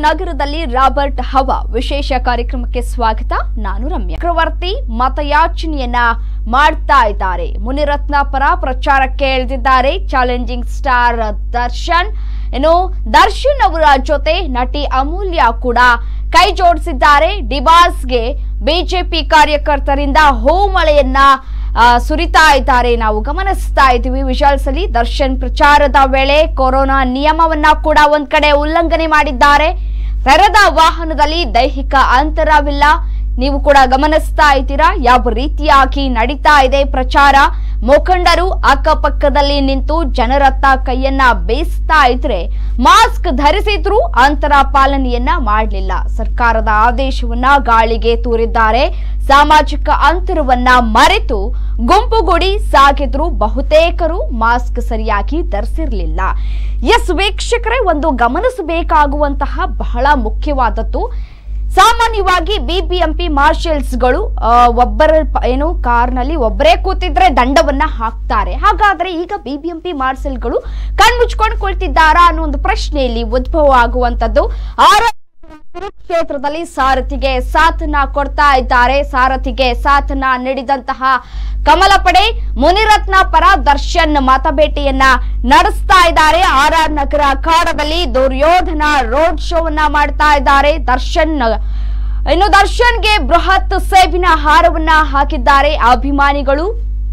ನಗರದಲ್ಲಿ ರಾಬರ್ಟ್ ಹವಾ ವಿಶೇಷ ಕಾರ್ಯಕ್ರಮಕ್ಕೆ ಸ್ವಾಗತ ನಾನು ರಮ್ಯಾ ಚಕ್ರವರ್ತಿ ಮತಯಾಚನೆಯನ್ನ ಮಾಡ್ತಾ ಇದ್ದಾರೆ ಮುನಿರತ್ನ ಪರ ಪ್ರಚಾರಕ್ಕೆ ಇಳಿದಿದ್ದಾರೆ ಚಾಲೆಂಜಿಂಗ್ ಸ್ಟಾರ್ ದರ್ಶನ್ ಇನ್ನು ದರ್ಶನ್ ಅವರ ಜೊತೆ ನಟಿ ಅಮೂಲ್ಯ ಕೂಡ ಕೈ ಜೋಡಿಸಿದ್ದಾರೆ ಡಿಬಾಸ್ಗೆ ಬಿಜೆಪಿ ಕಾರ್ಯಕರ್ತರಿಂದ ಹೂಮಳೆಯನ್ನ ಆ, ಸುರಿತಾ ಇದ್ದಾರೆ ನಾವು ಗಮನಿಸ್ತಾ ಇದ್ದೀವಿ ವಿಜುವಲ್ಸ್ ಅಲ್ಲಿ ದರ್ಶನ್ ಪ್ರಚಾರದ ವೇಳೆ ಕೊರೋನಾ ನಿಯಮವನ್ನ ಕೂಡ ಒಂದ್ ಕಡೆ ಉಲ್ಲಂಘನೆ ಮಾಡಿದ್ದಾರೆ ತೆರೆದ ವಾಹನದಲ್ಲಿ ದೈಹಿಕ ಅಂತರವಿಲ್ಲ ನೀವು ಕೂಡ ಗಮನಿಸ್ತಾ ಇದ್ದೀರಾ ಯಾವ ರೀತಿಯಾಗಿ ನಡೀತಾ ಇದೆ ಪ್ರಚಾರ ಮುಖಂಡರು ಅಕ್ಕಪಕ್ಕದಲ್ಲಿ ನಿಂತು ಜನರತ್ತ ಕೈಯನ್ನ ಬೇಯಿಸ್ತಾ ಇದ್ರೆ ಮಾಸ್ಕ್ ಧರಿಸಿದ್ರು ಅಂತರ ಪಾಲನೆಯನ್ನ ಮಾಡಲಿಲ್ಲ ಸರ್ಕಾರದ ಆದೇಶವನ್ನ ಗಾಳಿಗೆ ತೂರಿದ್ದಾರೆ ಸಾಮಾಜಿಕ ಅಂತರವನ್ನ ಮರೆತು ಗುಂಪುಗೂಡಿ ಸಾಗಿದ್ರು ಬಹುತೇಕರು ಮಾಸ್ಕ್ ಸರಿಯಾಗಿ ಧರಿಸಿರ್ಲಿಲ್ಲ ಎಸ್ ವೀಕ್ಷಕರೇ ಒಂದು ಗಮನಿಸಬೇಕಾಗುವಂತಹ ಬಹಳ ಮುಖ್ಯವಾದದ್ದು ಸಾಮಾನ್ಯವಾಗಿ ಬಿಬಿಎಂಪಿ ಮಾರ್ಷಲ್ಸ್ಗಳು ಆ, ಒಬ್ಬರ ಪ- ಏನು ಕಾರ್ನಲ್ಲಿ ಒಬ್ಬರೇ ಕೂತಿದ್ರೆ ದಂಡವನ್ನ ಹಾಕ್ತಾರೆ ಹಾಗಾದ್ರೆ ಈಗ ಬಿಬಿಎಂಪಿ ಮಾರ್ಷಲ್ಗಳು ಕಣ್ಮುಚ್ಕೊಂಡು ಕುಳಿತಿದ್ದಾರಾ ಅನ್ನೋ ಒಂದು ಪ್ರಶ್ನೆ ಇಲ್ಲಿ ಉದ್ಭವ ಆಗುವಂತದ್ದು ಆರ ಕುರುಕ್ಷೇತ್ರದಲ್ಲಿ ಸಾರಥಿಗೆ ಸಾಥನ್ನ ಕೊಡ್ತಾ ಇದ್ದಾರೆ ಸಾರಥಿಗೆ ಸಾಥನ್ನ ನೀಡಿದಂತಹ ಕಮಲ ಪಡೆ ಮುನಿರತ್ನ ಪರ ದರ್ಶನ್ ಮತಬೇಟೆಯನ್ನ ನಡೆಸ್ತಾ ಇದ್ದಾರೆ ಆರ್ ಆರ್ ನಗರ ಅಖಾಡದಲ್ಲಿ ದುರ್ಯೋಧನ ರೋಡ್ ಶೋವನ್ನ ಮಾಡ್ತಾ ಇದ್ದಾರೆ ದರ್ಶನ್ ಇನ್ನು ದರ್ಶನ್ಗೆ ಬೃಹತ್ ಸೇಬಿನ ಹಾರವನ್ನ ಹಾಕಿದ್ದಾರೆ ಅಭಿಮಾನಿಗಳು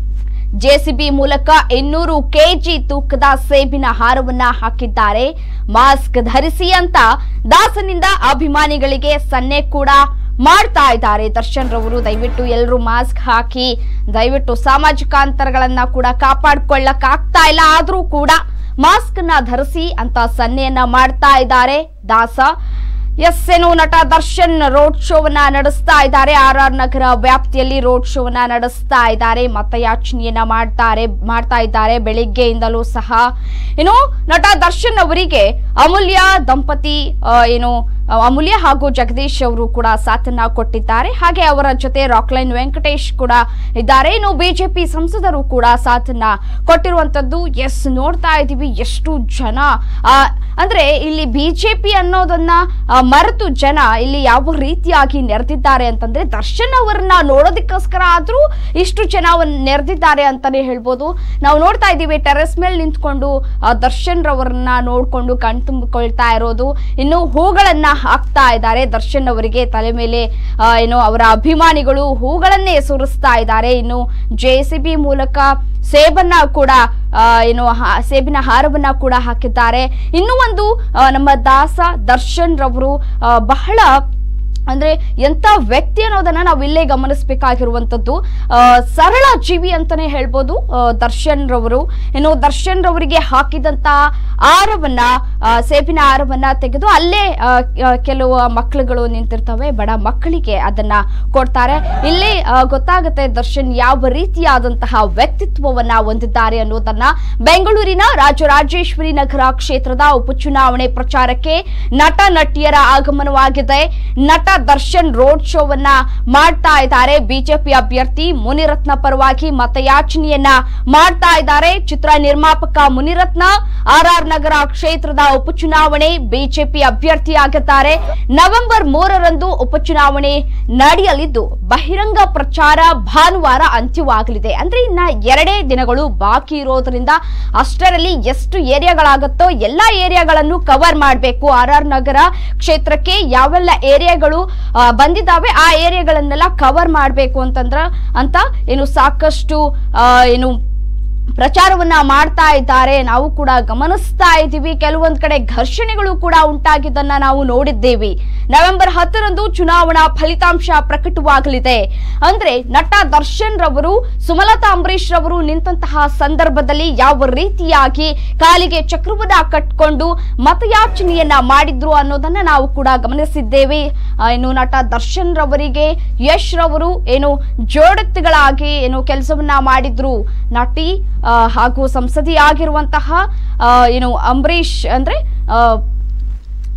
ಜೆಸಿಬಿ ಮೂಲಕ ಇನ್ನೂರು ಕೆಜಿ ತೂಕದ ಸೇಬಿನ ಹಾರವನ್ನ ಹಾಕಿದ್ದಾರೆ ಮಾಸ್ಕ್ ಧರಿಸಿ ಅಂತ ದಾಸನಿಂದ ಅಭಿಮಾನಿಗಳಿಗೆ ಸನ್ನೆ ಕೂಡ ಮಾಡ್ತಾ ಇದ್ದಾರೆ ದರ್ಶನ್ ರವರು ದಯವಿಟ್ಟು ಎಲ್ಲರೂ ಮಾಸ್ಕ್ ಹಾಕಿ ದಯವಿಟ್ಟು ಸಾಮಾಜಿಕ ಅಂತರಗಳನ್ನ ಕೂಡ ಕಾಪಾಡ್ಕೊಳ್ಳಕ್ ಆಗ್ತಾ ಇಲ್ಲ ಆದ್ರೂ ಕೂಡ ಮಾಸ್ಕ್ ನ ಧರಿಸಿ ಅಂತ ಸನ್ನೆಯನ್ನ ಮಾಡ್ತಾ ಇದ್ದಾರೆ ದಾಸ ಎಸ್ ಏನು ನಟ ದರ್ಶನ್ ರೋಡ್ ಶೋವನ್ನ ನಡೆಸ್ತಾ ಇದ್ದಾರೆ ಆರ್ ಆರ್ ನಗರ ವ್ಯಾಪ್ತಿಯಲ್ಲಿ ರೋಡ್ ಶೋವನ್ನ ನಡೆಸ್ತಾ ಇದ್ದಾರೆ ಮತಯಾಚನೆಯನ್ನ ಮಾಡ್ತಾರೆ ಮಾಡ್ತಾ ಇದ್ದಾರೆ ಬೆಳಿಗ್ಗೆಯಿಂದಲೂ ಸಹ ಏನು ನಟ ದರ್ಶನ್ ಅವರಿಗೆ ಅಮೂಲ್ಯ ದಂಪತಿ ಆ, ಏನು ಆ, ಅಮೂಲ್ಯ ಹಾಗೂ ಜಗದೀಶ್ ಅವರು ಕೂಡ ಸಾಥನ್ನ ಕೊಟ್ಟಿದ್ದಾರೆ ಹಾಗೆ ಅವರ ಜೊತೆ ರಾಕ್ಲೈನ್ ವೆಂಕಟೇಶ್ ಕೂಡ ಇದ್ದಾರೆ ಇನ್ನು ಬಿಜೆಪಿ ಸಂಸದರು ಕೂಡ ಸಾಥನ್ನ ಕೊಟ್ಟಿರುವಂತದ್ದು ಎಸ್ ನೋಡ್ತಾ ಇದ್ದೀವಿ ಎಷ್ಟು ಜನ ಆ, ಅಂದ್ರೆ ಇಲ್ಲಿ ಬಿಜೆಪಿ ಅನ್ನೋದನ್ನ ಆ, ಮರೆತು ಜನ ಇಲ್ಲಿ ಯಾವ ರೀತಿಯಾಗಿ ನೆರೆದಿದ್ದಾರೆ ಅಂತಂದ್ರೆ ದರ್ಶನ್ ಅವರನ್ನ ನೋಡೋದಕ್ಕೋಸ್ಕರ ಆದ್ರೂ ಇಷ್ಟು ಜನ ಒಂದ್ ನೆರೆದಿದ್ದಾರೆ ಅಂತಾನೆ ಹೇಳ್ಬೋದು ನಾವು ನೋಡ್ತಾ ಇದ್ದೀವಿ ಟೆರೆಸ್ ಮೇಲೆ ನಿಂತ್ಕೊಂಡು ಆ, ದರ್ಶನ್ ರವರನ್ನ ನೋಡ್ಕೊಂಡು ಕಣ್ ತುಂಬಿಕೊಳ್ತಾ ಇರೋದು ಇನ್ನು ಹೂಗಳನ್ನ ಹಾಕ್ತಾ ಇದ್ದಾರೆ ದರ್ಶನ್ ಅವರಿಗೆ ತಲೆ ಮೇಲೆ ಆ, ಏನು ಅವರ ಅಭಿಮಾನಿಗಳು ಹೂಗಳನ್ನೇ ಸುರಿಸ್ತಾ ಇದ್ದಾರೆ ಇನ್ನು ಜೆ ಮೂಲಕ ಸೇಬನ್ನ ಕೂಡ ಆ, ಏನು ಹಾ- ಸೇಬಿನ ಹಾರವನ್ನ ಕೂಡ ಹಾಕಿದ್ದಾರೆ ಇನ್ನೂ ಒಂದು ಆ, ನಮ್ಮ ದಾಸ ದರ್ಶನ್ ರವರು ಆ, ಬಹಳ ಅಂದ್ರೆ ಎಂತ ವ್ಯಕ್ತಿ ಅನ್ನೋದನ್ನ ನಾವು ಇಲ್ಲೇ ಗಮನಿಸಬೇಕಾಗಿರುವಂತದ್ದು ಆ, ಸರಳ ಜೀವಿ ಅಂತಾನೆ ಹೇಳ್ಬೋದು ಆ, ದರ್ಶನ್ ರವರು ಇನ್ನು ದರ್ಶನ್ ರವರಿಗೆ ಹಾಕಿದಂತ ಆರವನ್ನ ಆ, ಸೇಬಿನ ಆರವನ್ನ ತೆಗೆದು ಅಲ್ಲೇ ಆ, ಆ, ಕೆಲವು ಮಕ್ಕಳುಗಳು ನಿಂತಿರ್ತವೆ ಬಡ ಮಕ್ಕಳಿಗೆ ಅದನ್ನ ಕೊಡ್ತಾರೆ ಇಲ್ಲಿ ಆ, ಗೊತ್ತಾಗುತ್ತೆ ದರ್ಶನ್ ಯಾವ ರೀತಿಯಾದಂತಹ ವ್ಯಕ್ತಿತ್ವವನ್ನ ಹೊಂದಿದ್ದಾರೆ ಅನ್ನೋದನ್ನ ಬೆಂಗಳೂರಿನ ರಾಜರಾಜೇಶ್ವರಿ ನಗರ ಕ್ಷೇತ್ರದ ಉಪಚುನಾವಣೆ ಪ್ರಚಾರಕ್ಕೆ ನಟ ನಟಿಯರ ಆಗಮನವಾಗಿದೆ ನಟ ದರ್ಶನ್ ರೋಡ್ ಶೋವನ್ನ ಮಾಡ್ತಾ ಇದ್ದಾರೆ ಬಿಜೆಪಿ ಅಭ್ಯರ್ಥಿ ಮುನಿರತ್ನ ಪರವಾಗಿ ಮತಯಾಚನೆಯನ್ನ ಮಾಡ್ತಾ ಇದ್ದಾರೆ ಚಿತ್ರ ನಿರ್ಮಾಪಕ ಮುನಿರತ್ನ ಆರ್ ಆರ್ ನಗರ ಕ್ಷೇತ್ರದ ಉಪಚುನಾವಣೆ ಬಿಜೆಪಿ ಅಭ್ಯರ್ಥಿಯಾಗಿದ್ದಾರೆ ನವೆಂಬರ್ ಮೂರರಂದು ಉಪಚುನಾವಣೆ ನಡೆಯಲಿದ್ದು ಬಹಿರಂಗ ಪ್ರಚಾರ ಭಾನುವಾರ ಅಂತ್ಯವಾಗಲಿದೆ ಅಂದ್ರೆ ಇನ್ನ ಎರಡೇ ದಿನಗಳು ಬಾಕಿ ಇರೋದ್ರಿಂದ ಅಷ್ಟರಲ್ಲಿ ಎಷ್ಟು ಏರಿಯಾಗಳಾಗುತ್ತೋ ಎಲ್ಲಾ ಏರಿಯಾಗಳನ್ನು ಕವರ್ ಮಾಡಬೇಕು ಆರ್ ಆರ್ ನಗರ ಕ್ಷೇತ್ರಕ್ಕೆ ಯಾವೆಲ್ಲ ಏರಿಯಾಗಳು ಆ, ಬಂದಿದ್ದಾವೆ ಆ ಏರಿಯಾಗಳನ್ನೆಲ್ಲ ಕವರ್ ಮಾಡಬೇಕು ಅಂತಂದ್ರ ಅಂತ ಏನು ಸಾಕಷ್ಟು ಆ, ಏನು ಪ್ರಚಾರವನ್ನ ಮಾಡ್ತಾ ಇದ್ದಾರೆ ನಾವು ಕೂಡ ಗಮನಿಸ್ತಾ ಇದ್ದೀವಿ ಕೆಲವೊಂದ್ ಕಡೆ ಘರ್ಷಣೆಗಳು ಕೂಡ ಉಂಟಾಗಿದ್ದನ್ನ ನಾವು ನೋಡಿದ್ದೇವೆ ನವೆಂಬರ್ ಹತ್ತರಂದು ಚುನಾವಣಾ ಫಲಿತಾಂಶ ಪ್ರಕಟವಾಗಲಿದೆ ಅಂದ್ರೆ ನಟ ದರ್ಶನ್ ರವರು ಸುಮಲತಾ ಅಂಬರೀಶ್ ರವರು ನಿಂತಹ ಸಂದರ್ಭದಲ್ಲಿ ಯಾವ ರೀತಿಯಾಗಿ ಕಾಲಿಗೆ ಚಕ್ರವನ್ನ ಕಟ್ಕೊಂಡು ಮತಯಾಚನೆಯನ್ನ ಮಾಡಿದ್ರು ಅನ್ನೋದನ್ನ ನಾವು ಕೂಡ ಗಮನಿಸಿದ್ದೇವೆ ಆ, ಇನ್ನು ನಟ ದರ್ಶನ್ ರವರಿಗೆ ಯಶ್ ರವರು ಏನು ಜೋಡತ್ತುಗಳಾಗಿ ಏನು ಕೆಲಸವನ್ನ ಮಾಡಿದ್ರು ನಟಿ ಆ, ಹಾಗೂ ಸಂಸದೀಯ ಆಗಿರುವಂತಹ ಆ, ಏನು ಅಂಬರೀಶ್ ಅಂದ್ರೆ ಆ,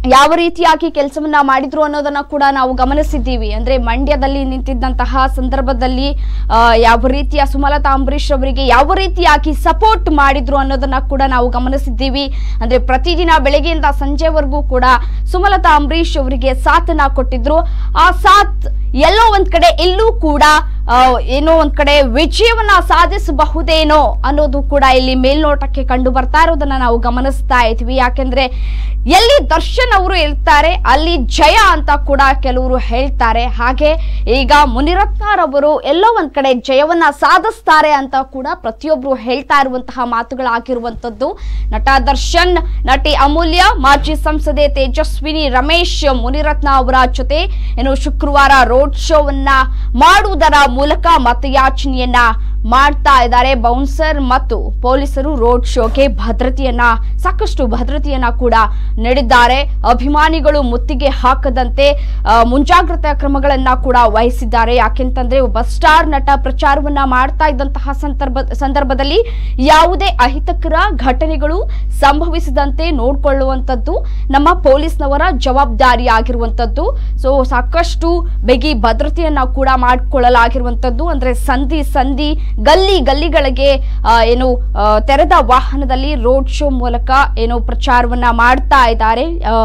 ಯಾವ ರೀತಿಯಾಗಿ ಕೆಲಸವನ್ನ ಮಾಡಿದ್ರು ಅನ್ನೋದನ್ನ ಕೂಡ ನಾವು ಗಮನಿಸಿದ್ದೀವಿ ಅಂದ್ರೆ ಮಂಡ್ಯದಲ್ಲಿ ನಿಂತಿದ್ದಂತಹ ಸಂದರ್ಭದಲ್ಲಿ ಆ, ಯಾವ ರೀತಿಯ ಸುಮಲತಾ ಅಂಬರೀಶ್ ಅವರಿಗೆ ಯಾವ ರೀತಿಯಾಗಿ ಸಪೋರ್ಟ್ ಮಾಡಿದ್ರು ಅನ್ನೋದನ್ನ ಕೂಡ ನಾವು ಗಮನಿಸಿದ್ದೀವಿ ಅಂದ್ರೆ ಪ್ರತಿದಿನ ಬೆಳಗ್ಗೆಯಿಂದ ಸಂಜೆವರೆಗೂ ಕೂಡ ಸುಮಲತಾ ಅಂಬರೀಶ್ ಅವರಿಗೆ ಸಾಥನ್ನ ಕೊಟ್ಟಿದ್ರು ಆ ಸಾಥ್ ಎಲ್ಲೋ ಒಂದ್ ಕಡೆ ಇಲ್ಲೂ ಕೂಡ ಆ, ಏನೋ ಒಂದ್ ಕಡೆ ವಿಜಯವನ್ನ ಸಾಧಿಸಬಹುದೇನೋ ಅನ್ನೋದು ಕೂಡ ಇಲ್ಲಿ ಮೇಲ್ನೋಟಕ್ಕೆ ಕಂಡು ಬರ್ತಾ ಇರೋದನ್ನ ನಾವು ಗಮನಿಸ್ತಾ ಇದ್ವಿ ಯಾಕೆಂದ್ರೆ ಎಲ್ಲಿ ದರ್ಶನ್ ಅವರು ಇರ್ತಾರೆ ಅಲ್ಲಿ ಜಯ ಅಂತ ಕೂಡ ಕೆಲವರು ಹೇಳ್ತಾರೆ ಹಾಗೆ ಈಗ ಮುನಿರತ್ನರವರು ಎಲ್ಲೋ ಒಂದ್ ಕಡೆ ಜಯವನ್ನ ಸಾಧಿಸ್ತಾರೆ ಅಂತ ಕೂಡ ಪ್ರತಿಯೊಬ್ರು ಹೇಳ್ತಾ ಇರುವಂತಹ ಮಾತುಗಳಾಗಿರುವಂತದ್ದು ನಟ ದರ್ಶನ್ ನಟಿ ಅಮೂಲ್ಯ ಮಾಜಿ ಸಂಸದೆ ತೇಜಸ್ವಿನಿ ರಮೇಶ್ ಮುನಿರತ್ನ ಅವರ ಜೊತೆ ಏನು ಶುಕ್ರವಾರ ರೋಡ್ ಶೋವನ್ನ ಮಾಡುವುದರ ಮೂಲಕ ಮತಯಾಚನೆಯನ್ನ ಮಾಡ್ತಾ ಇದ್ದಾರೆ ಬೌನ್ಸರ್ ಮತ್ತು ಪೊಲೀಸರು ರೋಡ್ ಶೋಗೆ ಭದ್ರತೆಯನ್ನ ಸಾಕಷ್ಟು ಭದ್ರತೆಯನ್ನ ಕೂಡ ನೀಡಿದ್ದಾರೆ ಅಭಿಮಾನಿಗಳು ಮುತ್ತಿಗೆ ಹಾಕದಂತೆ ಆ, ಮುಂಜಾಗ್ರತಾ ಕ್ರಮಗಳನ್ನ ಕೂಡ ವಹಿಸಿದ್ದಾರೆ ಯಾಕೆಂತಂದ್ರೆ ಒಬ್ಬ ಸ್ಟಾರ್ ನಟ ಪ್ರಚಾರವನ್ನ ಮಾಡ್ತಾ ಇದ್ದಂತಹ ಸಂದರ್ಭ ಸಂದರ್ಭದಲ್ಲಿ ಯಾವುದೇ ಅಹಿತಕರ ಘಟನೆಗಳು ಸಂಭವಿಸದಂತೆ ನೋಡ್ಕೊಳ್ಳುವಂಥದ್ದು ನಮ್ಮ ಪೊಲೀಸ್ನವರ ಜವಾಬ್ದಾರಿ ಆಗಿರುವಂಥದ್ದು ಸೊ ಸಾಕಷ್ಟು ಬಿಗಿ ಭದ್ರತೆಯನ್ನ ಕೂಡ ಮಾಡಿಕೊಳ್ಳಲಾಗಿರುವಂಥದ್ದು ಅಂದ್ರೆ ಸಂಧಿ ಸಂಧಿ ಗಲ್ಲಿ ಗಲ್ಲಿಗಳಿಗೆ ಆ, ಏನು ಆ, ತೆರೆದ ವಾಹನದಲ್ಲಿ ರೋಡ್ ಶೋ ಮೂಲಕ ಏನು ಪ್ರಚಾರವನ್ನ ಮಾಡ್ತಾ ಇದ್ದಾರೆ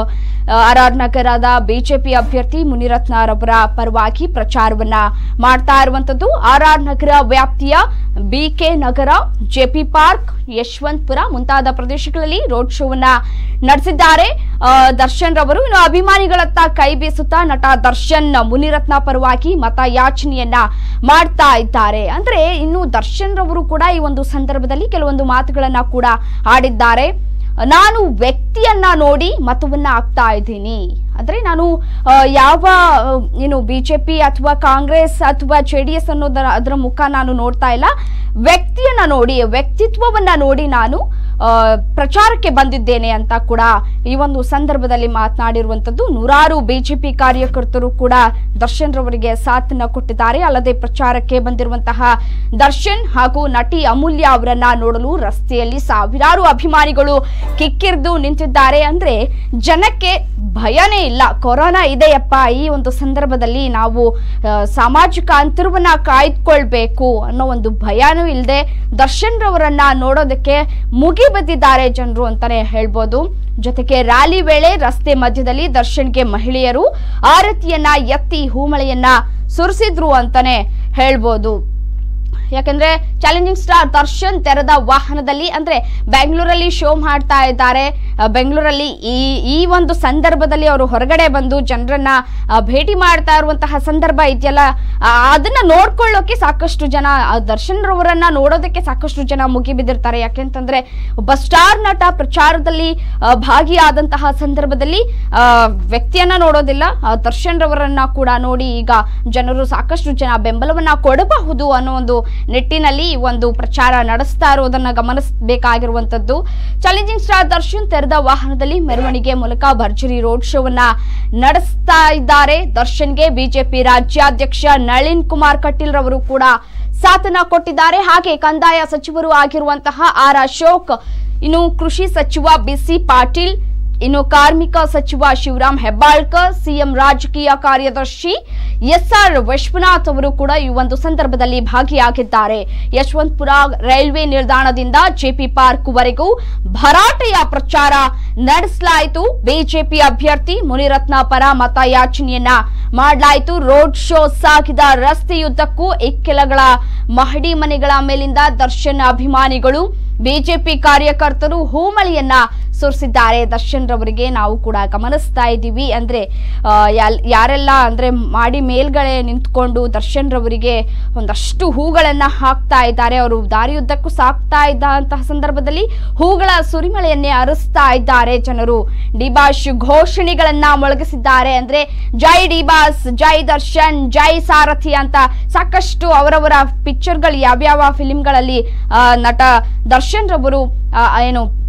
ಆರ್ ಆರ್ ನಗರದ ಬಿಜೆಪಿ ಅಭ್ಯರ್ಥಿ ಮುನಿರತ್ನರವರ ಪರವಾಗಿ ಪ್ರಚಾರವನ್ನ ಮಾಡ್ತಾ ಇರುವಂತದ್ದು ಆರ್ ಆರ್ ನಗರ ವ್ಯಾಪ್ತಿಯ B K Nagar J P park Yeshwanthpur ಮುಂತಾದ ಪ್ರದೇಶಗಳಲ್ಲಿ ರೋಡ್ ಶೋವನ್ನ ನಡೆಸಿದ್ದಾರೆ ಆ, ದರ್ಶನ್ ರವರು ಇನ್ನು ಅಭಿಮಾನಿಗಳತ್ತ ಕೈ ಬೀಸುತ್ತಾ ನಟ ದರ್ಶನ್ ಮುನಿರತ್ನ ಪರವಾಗಿ ಮತ ಯಾಚನೆಯನ್ನ ಮಾಡ್ತಾ ಇದ್ದಾರೆ ಅಂದ್ರೆ ಇನ್ನು ದರ್ಶನ್ ರವರು ಕೂಡ ಈ ಒಂದು ಸಂದರ್ಭದಲ್ಲಿ ಕೆಲವೊಂದು ಮಾತುಗಳನ್ನ ಕೂಡ ಆಡಿದ್ದಾರೆ ನಾನು ವ್ಯಕ್ತಿಯನ್ನ ನೋಡಿ ಮತವನ್ನ ಹಾಕ್ತಾ ಇದ್ದೀನಿ ಅಂದ್ರೆ ನಾನು ಆ, ಯಾವ ಆ, ಏನು ಬಿಜೆಪಿ ಅಥವಾ ಕಾಂಗ್ರೆಸ್ ಅಥವಾ ಜೆ ಡಿ ಎಸ್ ಅನ್ನೋದರ ಅದರ ಮುಖ ನಾನು ನೋಡ್ತಾ ಇಲ್ಲ ವ್ಯಕ್ತಿಯನ್ನ ನೋಡಿ ವ್ಯಕ್ತಿತ್ವವನ್ನ ನೋಡಿ ನಾನು ಆ, ಪ್ರಚಾರಕ್ಕೆ ಬಂದಿದ್ದೇನೆ ಅಂತ ಕೂಡ ಈ ಒಂದು ಸಂದರ್ಭದಲ್ಲಿ ಮಾತನಾಡಿರುವಂತದ್ದು ನೂರಾರು ಬಿಜೆಪಿ ಕಾರ್ಯಕರ್ತರು ಕೂಡ ದರ್ಶನ್ ರವರಿಗೆ ಸಾಥನ್ನ ಕೊಟ್ಟಿದ್ದಾರೆ ಅಲ್ಲದೆ ಪ್ರಚಾರಕ್ಕೆ ಬಂದಿರುವಂತಹ ದರ್ಶನ್ ಹಾಗೂ ನಟಿ ಅಮೂಲ್ಯ ಅವರನ್ನ ನೋಡಲು ರಸ್ತೆಯಲ್ಲಿ ಸಾವಿರಾರು ಅಭಿಮಾನಿಗಳು ಕಿಕ್ಕಿರಿದು ನಿಂತಿದ್ದಾರೆ ಅಂದ್ರೆ ಜನಕ್ಕೆ ಭಯನೇ ಇಲ್ಲ ಕೊರೋನಾ ಇದೆಯಪ್ಪ ಈ ಒಂದು ಸಂದರ್ಭದಲ್ಲಿ ನಾವು ಆ, ಸಾಮಾಜಿಕ ಅಂತರವನ್ನ ಕಾಯ್ದುಕೊಳ್ಬೇಕು ಅನ್ನೋ ಒಂದು ಭಯನೂ ಇಲ್ಲದೆ ದರ್ಶನ್ ರವರನ್ನ ನೋಡೋದಕ್ಕೆ ಮುಗಿಬಿದ್ದಿದ್ದಾರೆ ಜನರು ಅಂತಾನೆ ಹೇಳ್ಬೋದು ಜೊತೆಗೆ ರ್ಯಾಲಿ ವೇಳೆ ರಸ್ತೆ ಮಧ್ಯದಲ್ಲಿ ದರ್ಶನ್ಗೆ ಮಹಿಳೆಯರು ಆರತಿಯನ್ನ ಎತ್ತಿ ಹೂಮಳೆಯನ್ನ ಸುರಿಸಿದ್ರು ಅಂತಾನೆ ಹೇಳ್ಬೋದು ಯಾಕಂದ್ರೆ ಚಾಲೆಂಜಿಂಗ್ ಸ್ಟಾರ್ ದರ್ಶನ್ ತೆರೆದ ವಾಹನದಲ್ಲಿ ಅಂದ್ರೆ ಬೆಂಗಳೂರಲ್ಲಿ ಶೋ ಮಾಡ್ತಾ ಇದ್ದಾರೆ ಆ, ಬೆಂಗಳೂರಲ್ಲಿ ಈ ಈ ಒಂದು ಸಂದರ್ಭದಲ್ಲಿ ಅವರು ಹೊರಗಡೆ ಬಂದು ಜನರನ್ನ ಆ, ಭೇಟಿ ಮಾಡ್ತಾ ಇರುವಂತಹ ಸಂದರ್ಭ ಇದೆಯಲ್ಲ ಆ, ಅದನ್ನ ನೋಡ್ಕೊಳ್ಳೋಕೆ ಸಾಕಷ್ಟು ಜನ ಆ, ದರ್ಶನ್ ರವರನ್ನ ನೋಡೋದಕ್ಕೆ ಸಾಕಷ್ಟು ಜನ ಮುಗಿಬಿದ್ದಿರ್ತಾರೆ ಯಾಕೆಂತಂದ್ರೆ ಒಬ್ಬ ಸ್ಟಾರ್ ನಟ ಪ್ರಚಾರದಲ್ಲಿ ಆ, ಭಾಗಿಯಾದಂತಹ ಸಂದರ್ಭದಲ್ಲಿ ಆ, ವ್ಯಕ್ತಿಯನ್ನ ನೋಡೋದಿಲ್ಲ ಆ, ದರ್ಶನ್ ರವರನ್ನ ಕೂಡ ನೋಡಿ ಈಗ ಜನರು ಸಾಕಷ್ಟು ಜನ ಬೆಂಬಲವನ್ನ ಕೊಡಬಹುದು ಅನ್ನೋ ಒಂದು ನಿಟ್ಟಿನಲ್ಲಿ ಈ ಒಂದು ಪ್ರಚಾರ ನಡೆಸ್ತಾ ಇರೋದನ್ನ ಗಮನಿಸಬೇಕಾಗಿರುವಂತದ್ದು ಚಾಲೆಂಜಿಂಗ್ ಸ್ಟಾರ್ ದರ್ಶನ್ ತೆರೆದ ವಾಹನದಲ್ಲಿ ಮೆರವಣಿಗೆ ಮೂಲಕ ಭರ್ಜರಿ ರೋಡ್ ಶೋವನ್ನ ನಡೆಸ್ತಾ ಇದ್ದಾರೆ ದರ್ಶನ್ಗೆ ಬಿಜೆಪಿ ರಾಜ್ಯಾಧ್ಯಕ್ಷ ನಳಿನ್ ಕುಮಾರ್ ಕಟೀಲ್ ರವರು ಕೂಡ ಸಾಥನ ಕೊಟ್ಟಿದ್ದಾರೆ ಹಾಗೆ ಕಂದಾಯ ಸಚಿವರು ಆಗಿರುವಂತಹ ಆರ್ ಅಶೋಕ್ ಇನ್ನು ಕೃಷಿ ಸಚಿವ ಬಿಸಿ ಪಾಟೀಲ್ ಇನ್ನು ಕಾರ್ಮಿಕ ಸಚಿವ ಶಿವರಾಮ್ ಹೆಬ್ಬಾಳ್ಕರ್ ಸಿಎಂ ರಾಜಕೀಯ ಕಾರ್ಯದರ್ಶಿ ಎಸ್ ಆರ್ ವಿಶ್ವನಾಥ್ ಅವರು ಕೂಡ ಈ ಒಂದು ಸಂದರ್ಭದಲ್ಲಿ ಭಾಗಿಯಾಗಿದ್ದಾರೆ ಯಶವಂತಪುರ ರೈಲ್ವೆ ನಿಲ್ದಾಣದಿಂದ ಜೆಪಿ ಪಾರ್ಕ್ ವರೆಗೂ ಭರಾಟೆಯ ಪ್ರಚಾರ ನಡೆಸಲಾಯಿತು ಬಿಜೆಪಿ ಅಭ್ಯರ್ಥಿ ಮುನಿರತ್ನ ಪರ ಮತಯಾಚನೆಯನ್ನ ಮಾಡಲಾಯಿತು ರೋಡ್ ಶೋ ಸಾಗಿದ ರಸ್ತೆಯುದ್ದಕ್ಕೂ ಇಕ್ಕೆಲಗಳ ಮಹಡಿ ಮನೆಗಳ ಮೇಲಿಂದ ದರ್ಶನ್ ಅಭಿಮಾನಿಗಳು ಬಿಜೆಪಿ ಕಾರ್ಯಕರ್ತರು ಹೂಮಳಿಯನ್ನ ಸುರಿಸಿದ್ದಾರೆ ದರ್ಶನ್ ರವರಿಗೆ ನಾವು ಕೂಡ ಗಮನಿಸ್ತಾ ಇದ್ದೀವಿ ಅಂದ್ರೆ ಆ, ಯಾಲ್- ಯಾರೆಲ್ಲ ಅಂದ್ರೆ ಮಾಡಿ ಮೇಲ್ಗಡೆ ನಿಂತ್ಕೊಂಡು ದರ್ಶನ್ ರವರಿಗೆ ಒಂದಷ್ಟು ಹೂಗಳನ್ನ ಹಾಕ್ತಾ ಇದ್ದಾರೆ ಅವರು ದಾರಿಯುದ್ದಕ್ಕೂ ಸಾಕ್ತಾ ಇದ್ದಂತಹ ಸಂದರ್ಭದಲ್ಲಿ ಹೂಗಳ ಸುರಿಮಳೆಯನ್ನೇ ಅರಸ್ತಾ ಇದ್ದಾರೆ ಜನರು ಡಿಬಾಶ್ ಘೋಷಣೆಗಳನ್ನ ಮೊಳಗಿಸಿದ್ದಾರೆ ಅಂದ್ರೆ ಜೈ ಡಿಬಾಸ್ ಜೈ ದರ್ಶನ್ ಜೈ ಸಾರಥಿ ಅಂತ ಸಾಕಷ್ಟು ಅವರವರ ಪಿಕ್ಚರ್ಗಳು ಯಾವ್ಯಾವ ಫಿಲಿಂಗಳಲ್ಲಿ ನಟ ದರ್ಶನ್ ರವರು ಆ, ಏನು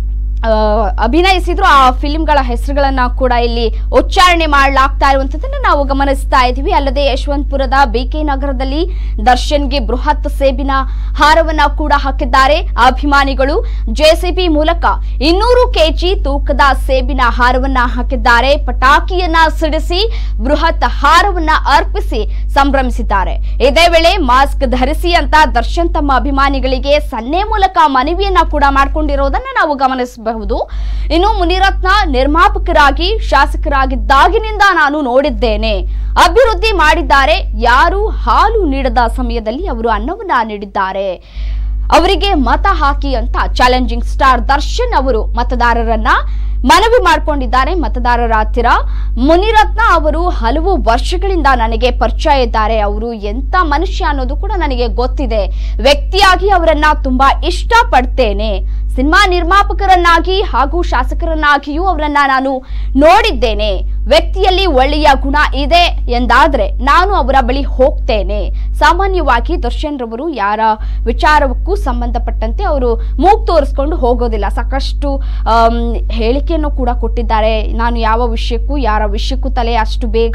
ಆ, ಅಭಿನಯಿಸಿದ್ರು ಆ ಫಿಲ್ಮ್ಗಳ ಹೆಸರುಗಳನ್ನ ಕೂಡ ಇಲ್ಲಿ ಉಚ್ಚಾರಣೆ ಮಾಡಲಾಗ್ತಾ ಇರುವಂತದನ್ನ ನಾವು ಗಮನಿಸ್ತಾ ಇದ್ದೀವಿ ಅಲ್ಲದೆ ಯಶವಂತಪುರದ ಬಿಕೆ ನಗರದಲ್ಲಿ ದರ್ಶನ್ಗೆ ಬೃಹತ್ ಸೇಬಿನ ಹಾರವನ್ನ ಕೂಡ ಹಾಕಿದ್ದಾರೆ ಅಭಿಮಾನಿಗಳು ಜೆಸಿಬಿ ಮೂಲಕ ಇನ್ನೂರು ಕೆಜಿ ತೂಕದ ಸೇಬಿನ ಹಾರವನ್ನ ಹಾಕಿದ್ದಾರೆ ಪಟಾಕಿಯನ್ನ ಸಿಡಿಸಿ ಬೃಹತ್ ಹಾರವನ್ನ ಅರ್ಪಿಸಿ ಸಂಭ್ರಮಿಸಿದ್ದಾರೆ ಇದೇ ವೇಳೆ ಮಾಸ್ಕ್ ಧರಿಸಿ ಅಂತ ದರ್ಶನ್ ತಮ್ಮ ಅಭಿಮಾನಿಗಳಿಗೆ ಸನ್ನೆ ಮೂಲಕ ಮನವಿಯನ್ನ ಕೂಡ ಮಾಡಿಕೊಂಡಿರೋದನ್ನ ನಾವು ಗಮನಿಸಬಹುದು ಇನ್ನು ಮುನಿರತ್ನ ನಿರ್ಮಾಪಕರಾಗಿ ಶಾಸಕರಾಗಿದ್ದಾಗಿನಿಂದ ನಾನು ನೋಡಿದ್ದೇನೆ ಅಭಿವೃದ್ಧಿ ಮಾಡಿದ್ದಾರೆ ಯಾರು ಹಾಲು ನೀಡದ ಸಮಯದಲ್ಲಿ ಅವರು ಅನ್ನವನ್ನ ನೀಡಿದ್ದಾರೆ ಅವರಿಗೆ ಮತ ಹಾಕಿ ಅಂತ ಚಾಲೆಂಜಿಂಗ್ ಸ್ಟಾರ್ ದರ್ಶನ್ ಅವರು ಮತದಾರರನ್ನ ಮನವಿ ಮಾಡಿಕೊಂಡಿದ್ದಾರೆ ಮತದಾರರ ಹತ್ತಿರ ಮುನಿರತ್ನ ಅವರು ಹಲವು ವರ್ಷಗಳಿಂದ ನನಗೆ ಪರಿಚಯ ಇದ್ದಾರೆ ಅವರು ಎಂತ ಮನುಷ್ಯ ಅನ್ನೋದು ಕೂಡ ನನಗೆ ಗೊತ್ತಿದೆ ವ್ಯಕ್ತಿಯಾಗಿ ಅವರನ್ನ ತುಂಬಾ ಇಷ್ಟಪಡ್ತೇನೆ ಸಿನಿಮಾ ನಿರ್ಮಾಪಕರನ್ನಾಗಿ ಹಾಗೂ ಶಾಸಕರನ್ನಾಗಿಯೂ ಅವರನ್ನ ನಾನು ನೋಡಿದ್ದೇನೆ ವ್ಯಕ್ತಿಯಲ್ಲಿ ಒಳ್ಳೆಯ ಗುಣ ಇದೆ ಎಂದಾದ್ರೆ ನಾನು ಅವರ ಬಳಿ ಹೋಗ್ತೇನೆ ಸಾಮಾನ್ಯವಾಗಿ ದರ್ಶನ್ ರವರು ಯಾರ ವಿಚಾರಕ್ಕೂ ಸಂಬಂಧಪಟ್ಟಂತೆ ಅವರು ಮೂಗ್ ತೋರಿಸ್ಕೊಂಡು ಹೋಗೋದಿಲ್ಲ ಸಾಕಷ್ಟು ಆಮ್, ಹೇಳಿಕೆಯನ್ನು ಕೂಡ ಕೊಟ್ಟಿದ್ದಾರೆ ನಾನು ಯಾವ ವಿಷಯಕ್ಕೂ ಯಾರ ವಿಷಯಕ್ಕೂ ತಲೆ ಅಷ್ಟು ಬೇಗ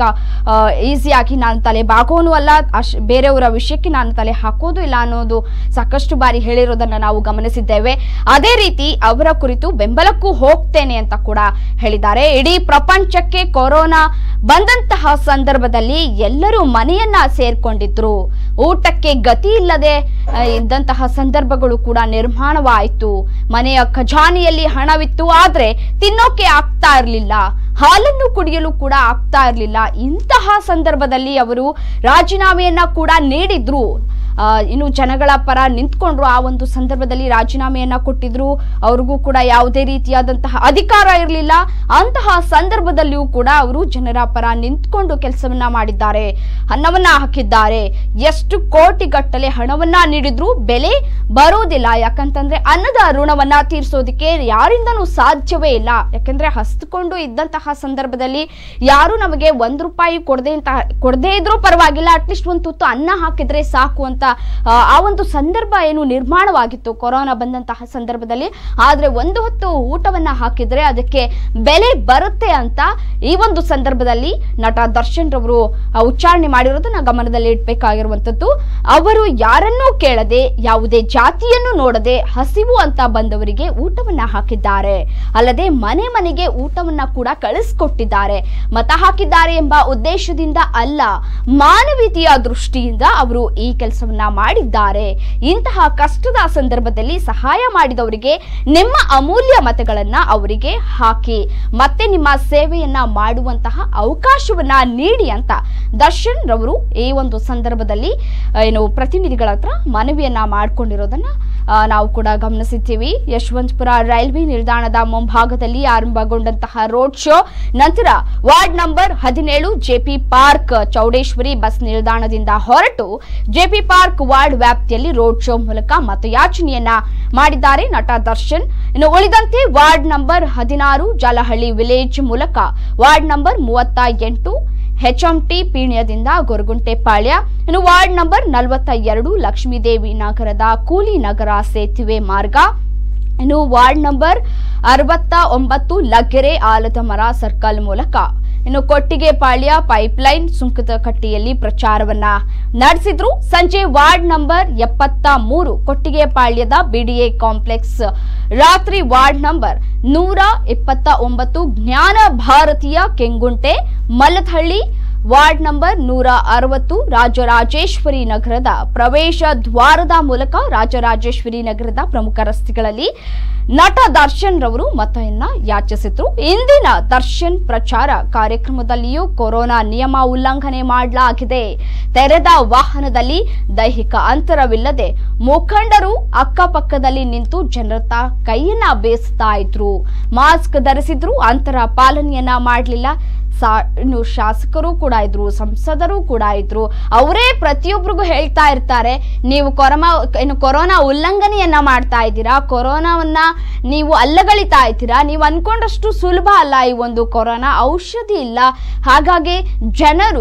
ಈಸಿಯಾಗಿ ನಾನು ತಲೆ ಬಾಗೋನು ಅಲ್ಲ ಅಶ್ ಬೇರೆಯವರ ವಿಷಯಕ್ಕೆ ನಾನು ತಲೆ ಹಾಕೋದು ಇಲ್ಲ ಅನ್ನೋದು ಸಾಕಷ್ಟು ಬಾರಿ ಹೇಳಿರೋದನ್ನ ನಾವು ಗಮನಿಸಿದ್ದೇವೆ ಅದೇ ರೀತಿ ಅವರ ಕುರಿತು ಬೆಂಬಲಕ್ಕೂ ಹೋಗ್ತೇನೆ ಅಂತ ಕೂಡ ಹೇಳಿದ್ದಾರೆ ಇಡೀ ಪ್ರಪಂಚಕ್ಕೆ ಕೊರೋನಾ ಬಂದಂತಹ ಸಂದರ್ಭದಲ್ಲಿ ಎಲ್ಲರೂ ಮನೆಯನ್ನ ಸೇರ್ಕೊಂಡಿದ್ರು ಊಟಕ್ಕೆ ಗತಿ ಇಲ್ಲದೆ ಆ, ಇದ್ದಂತಹ ಸಂದರ್ಭಗಳು ಕೂಡ ನಿರ್ಮಾಣವಾಯಿತು ಮನೆಯ ಖಜಾನೆಯಲ್ಲಿ ಹಣವಿತ್ತು ಆದ್ರೆ ತಿನ್ನೋಕೆ ಆಗ್ತಾ ಇರಲಿಲ್ಲ ಹಾಲನ್ನು ಕುಡಿಯಲು ಕೂಡ ಆಗ್ತಾ ಇರಲಿಲ್ಲ ಇಂತಹ ಸಂದರ್ಭದಲ್ಲಿ ಅವರು ರಾಜೀನಾಮೆಯನ್ನ ಕೂಡ ನೀಡಿದ್ರು ಆ, ಇನ್ನು ಜನಗಳ ಪರ ನಿಂತ್ಕೊಂಡ್ರು ಆ ಒಂದು ಸಂದರ್ಭದಲ್ಲಿ ರಾಜೀನಾಮೆಯನ್ನ ಕೊಟ್ಟಿದ್ರು ಅವ್ರಿಗೂ ಕೂಡ ಯಾವುದೇ ರೀತಿಯಾದಂತಹ ಅಧಿಕಾರ ಇರಲಿಲ್ಲ ಅಂತಹ ಸಂದರ್ಭದಲ್ಲಿಯೂ ಕೂಡ ಅವರು ಜನರ ಪರ ನಿಂತ್ಕೊಂಡು ಕೆಲಸವನ್ನ ಮಾಡಿದ್ದಾರೆ ಅನ್ನವನ್ನ ಹಾಕಿದ್ದಾರೆ ಎಷ್ಟು ಕೋಟಿಗಟ್ಟಲೆ ಹಣವನ್ನ ನೀಡಿದ್ರು ಬೆಲೆ ಬರೋದಿಲ್ಲ ಯಾಕಂತಂದ್ರೆ ಅನ್ನದ ಋಣವನ್ನ ತೀರಿಸೋದಕ್ಕೆ ಯಾರಿಂದನೂ ಸಾಧ್ಯವೇ ಇಲ್ಲ ಯಾಕಂದ್ರೆ ಹಸ್ದುಕೊಂಡು ಇದ್ದಂತಹ ಸಂದರ್ಭದಲ್ಲಿ ಯಾರು ನಮಗೆ ಒಂದು ರೂಪಾಯಿ ಕೊಡದೆ ಅಂತ ಕೊಡದೇ ಇದ್ರೂ ಪರವಾಗಿಲ್ಲ ಅಟ್ಲೀಸ್ಟ್ ಒಂದು ತುತ್ತು ಅನ್ನ ಹಾಕಿದ್ರೆ ಸಾಕು ಅಂತ ಆ, ಆ ಒಂದು ಸಂದರ್ಭ ಏನು ನಿರ್ಮಾಣವಾಗಿತ್ತು ಕೊರೋನಾ ಬಂದಂತಹ ಸಂದರ್ಭದಲ್ಲಿ ಆದ್ರೆ ಒಂದು ಹೊತ್ತು ಊಟವನ್ನ ಹಾಕಿದ್ರೆ ಅದಕ್ಕೆ ಬೆಲೆ ಬರುತ್ತೆ ಅಂತ ಈ ಒಂದು ಸಂದರ್ಭದಲ್ಲಿ ನಟ ದರ್ಶನ್ ರವರು ಆ, ಉಚ್ಚಾರಣೆ ಮಾಡಿರೋದನ್ನ ಗಮನದಲ್ಲಿ ಇಡ್ಬೇಕಾಗಿರುವಂತದ್ದು ಅವರು ಯಾರನ್ನೂ ಕೇಳದೆ ಯಾವುದೇ ಜಾತಿಯನ್ನು ನೋಡದೆ ಹಸಿವು ಅಂತ ಬಂದವರಿಗೆ ಊಟವನ್ನ ಹಾಕಿದ್ದಾರೆ ಅಲ್ಲದೆ ಮನೆ ಮನೆಗೆ ಊಟವನ್ನ ಕೂಡ ಕಳಿಸ್ಕೊಟ್ಟಿದ್ದಾರೆ ಮತ ಹಾಕಿದ್ದಾರೆ ಎಂಬ ಉದ್ದೇಶದಿಂದ ಅಲ್ಲ ಮಾನವೀಯತೆಯ ದೃಷ್ಟಿಯಿಂದ ಅವರು ಈ ಕೆಲಸವನ್ನ ಮಾಡಿದ್ದಾರೆ ಇಂತಹ ಕಷ್ಟದ ಸಂದರ್ಭದಲ್ಲಿ ಸಹಾಯ ಮಾಡಿದವರಿಗೆ ನಿಮ್ಮ ಅಮೂಲ್ಯ ಮತಗಳನ್ನ ಅವರಿಗೆ ಹಾಕಿ ಮತ್ತೆ ನಿಮ್ಮ ಸೇವೆಯನ್ನ ಮಾಡುವಂತಹ ಅವಕಾಶವನ್ನ ನೀಡಿ ಅಂತ ದರ್ಶನ್ ರವರು ಈ ಒಂದು ಸಂದರ್ಭದಲ್ಲಿ ಆ, ಏನು ಪ್ರತಿನಿಧಿಗಳ ಹತ್ರ ಮನವಿಯನ್ನ ಮಾಡ್ಕೊಂಡಿರೋದನ್ನ ಆ, ನಾವು ಕೂಡ ಗಮನಿಸಿದ್ದೀವಿ ಯಶವಂತಪುರ ರೈಲ್ವೆ ನಿಲ್ದಾಣದ ಮುಂಭಾಗದಲ್ಲಿ ಆರಂಭಗೊಂಡಂತಹ ರೋಡ್ ಶೋ ನಂತರ ವಾರ್ಡ್ ನಂಬರ್ ಹದಿನೇಳು ಜೆಪಿ ಪಾರ್ಕ್ ಚೌಡೇಶ್ವರಿ ಬಸ್ ನಿಲ್ದಾಣದಿಂದ ಹೊರಟು ಜೆಪಿ ಪಾರ್ಕ್ ವಾರ್ಡ್ ವ್ಯಾಪ್ತಿಯಲ್ಲಿ ರೋಡ್ ಶೋ ಮೂಲಕ ಮತಯಾಚನೆಯನ್ನ ಮಾಡಿದ್ದಾರೆ ನಟ ದರ್ಶನ್ ಇನ್ನು ಉಳಿದಂತೆ ವಾರ್ಡ್ ನಂಬರ್ ಹದಿನಾರು ಜಾಲಹಳ್ಳಿ ವಿಲೇಜ್ ಮೂಲಕ ವಾರ್ಡ್ ನಂಬರ್ ಮೂವತ್ತ ಎಂಟು ಹೆಚ್ಎಂಟಿ ಪೀಣ್ಯದಿಂದ ಗೊರಗುಂಟೆಪಾಳ್ಯ ಇನ್ನು ವಾರ್ಡ್ ನಂಬರ್ ನಲವತ್ತ ಎರಡು ಲಕ್ಷ್ಮೀದೇವಿ ನಗರದ ಕೂಲಿ ನಗರ ಸೇತುವೆ ಮಾರ್ಗ ಇನ್ನು ವಾರ್ಡ್ ನಂಬರ್ ಅರವತ್ತ ಒಂಬತ್ತು ಲಗ್ಗೆರೆ ಆಲದ ಮರ ಸರ್ಕಲ್ ಮೂಲಕ ಇನ್ನು ಕೊಟ್ಟಿಗೆಪಾಳ್ಯ ಪೈಪ್ಲೈನ್ ಸುಂಕದಕಟ್ಟಿಯಲ್ಲಿ ಪ್ರಚಾರವನ್ನ ನಡೆಸಿದ್ರು ಸಂಜೆ ವಾರ್ಡ್ ನಂಬರ್ ಎಪ್ಪತ್ತ ಮೂರು ಕೊಟ್ಟಿಗೆಪಾಳ್ಯದ ಬಿಡಿಎ ಕಾಂಪ್ಲೆಕ್ಸ್ ರಾತ್ರಿ ವಾರ್ಡ್ ನಂಬರ್ ನೂರ ಇಪ್ಪತ್ತ ಒಂಬತ್ತು ಜ್ಞಾನ ಭಾರತೀಯ ಕೆಂಗುಂಟೆ ಮಲ್ಲಥಳ್ಳಿ ವಾರ್ಡ್ ನಂಬರ್ ನೂರ ಅರವತ್ತು ರಾಜರಾಜೇಶ್ವರಿ ನಗರದ ಪ್ರವೇಶ ದ್ವಾರದ ಮೂಲಕ ರಾಜರಾಜೇಶ್ವರಿ ನಗರದ ಪ್ರಮುಖ ರಸ್ತೆಗಳಲ್ಲಿ ನಟ ದರ್ಶನ್ ರವರು ಮತವನ್ನ ಯಾಚಿಸಿದ್ರು ಇಂದಿನ ದರ್ಶನ್ ಪ್ರಚಾರ ಕಾರ್ಯಕ್ರಮದಲ್ಲಿಯೂ ಕೊರೋನಾ ನಿಯಮ ಉಲ್ಲಂಘನೆ ಮಾಡಲಾಗಿದೆ ತೆರೆದ ವಾಹನದಲ್ಲಿ ದೈಹಿಕ ಅಂತರವಿಲ್ಲದೆ ಮುಖಂಡರು ಅಕ್ಕಪಕ್ಕದಲ್ಲಿ ನಿಂತು ಜನರತ್ತ ಕೈಯನ್ನ ಬೇಯಿಸ್ತಾ ಇದ್ರು ಮಾಸ್ಕ್ ಧರಿಸಿದ್ರು ಅಂತರ ಪಾಲನೆಯನ್ನ ಮಾಡಲಿಲ್ಲ ಸಾ ಇನ್ನು ಶಾಸಕರು ಕೂಡ ಇದ್ರು ಸಂಸದರು ಕೂಡ ಇದ್ರು ಅವರೇ ಪ್ರತಿಯೊಬ್ಬರಿಗೂ ಹೇಳ್ತಾ ಇರ್ತಾರೆ ನೀವು ಕೊರೋನಾ ಏನು ಕೊರೋನಾ ಉಲ್ಲಂಘನೆಯನ್ನ ಮಾಡ್ತಾ ಇದ್ದೀರಾ ಕೊರೋನಾವನ್ನ ನೀವು ಅಲ್ಲಗಳಿತಾ ಇದ್ದೀರಾ ನೀವು ಅನ್ಕೊಂಡಷ್ಟು ಸುಲಭ ಅಲ್ಲ ಈ ಒಂದು ಕೊರೋನಾ ಔಷಧಿ ಇಲ್ಲ ಹಾಗಾಗಿ ಜನರು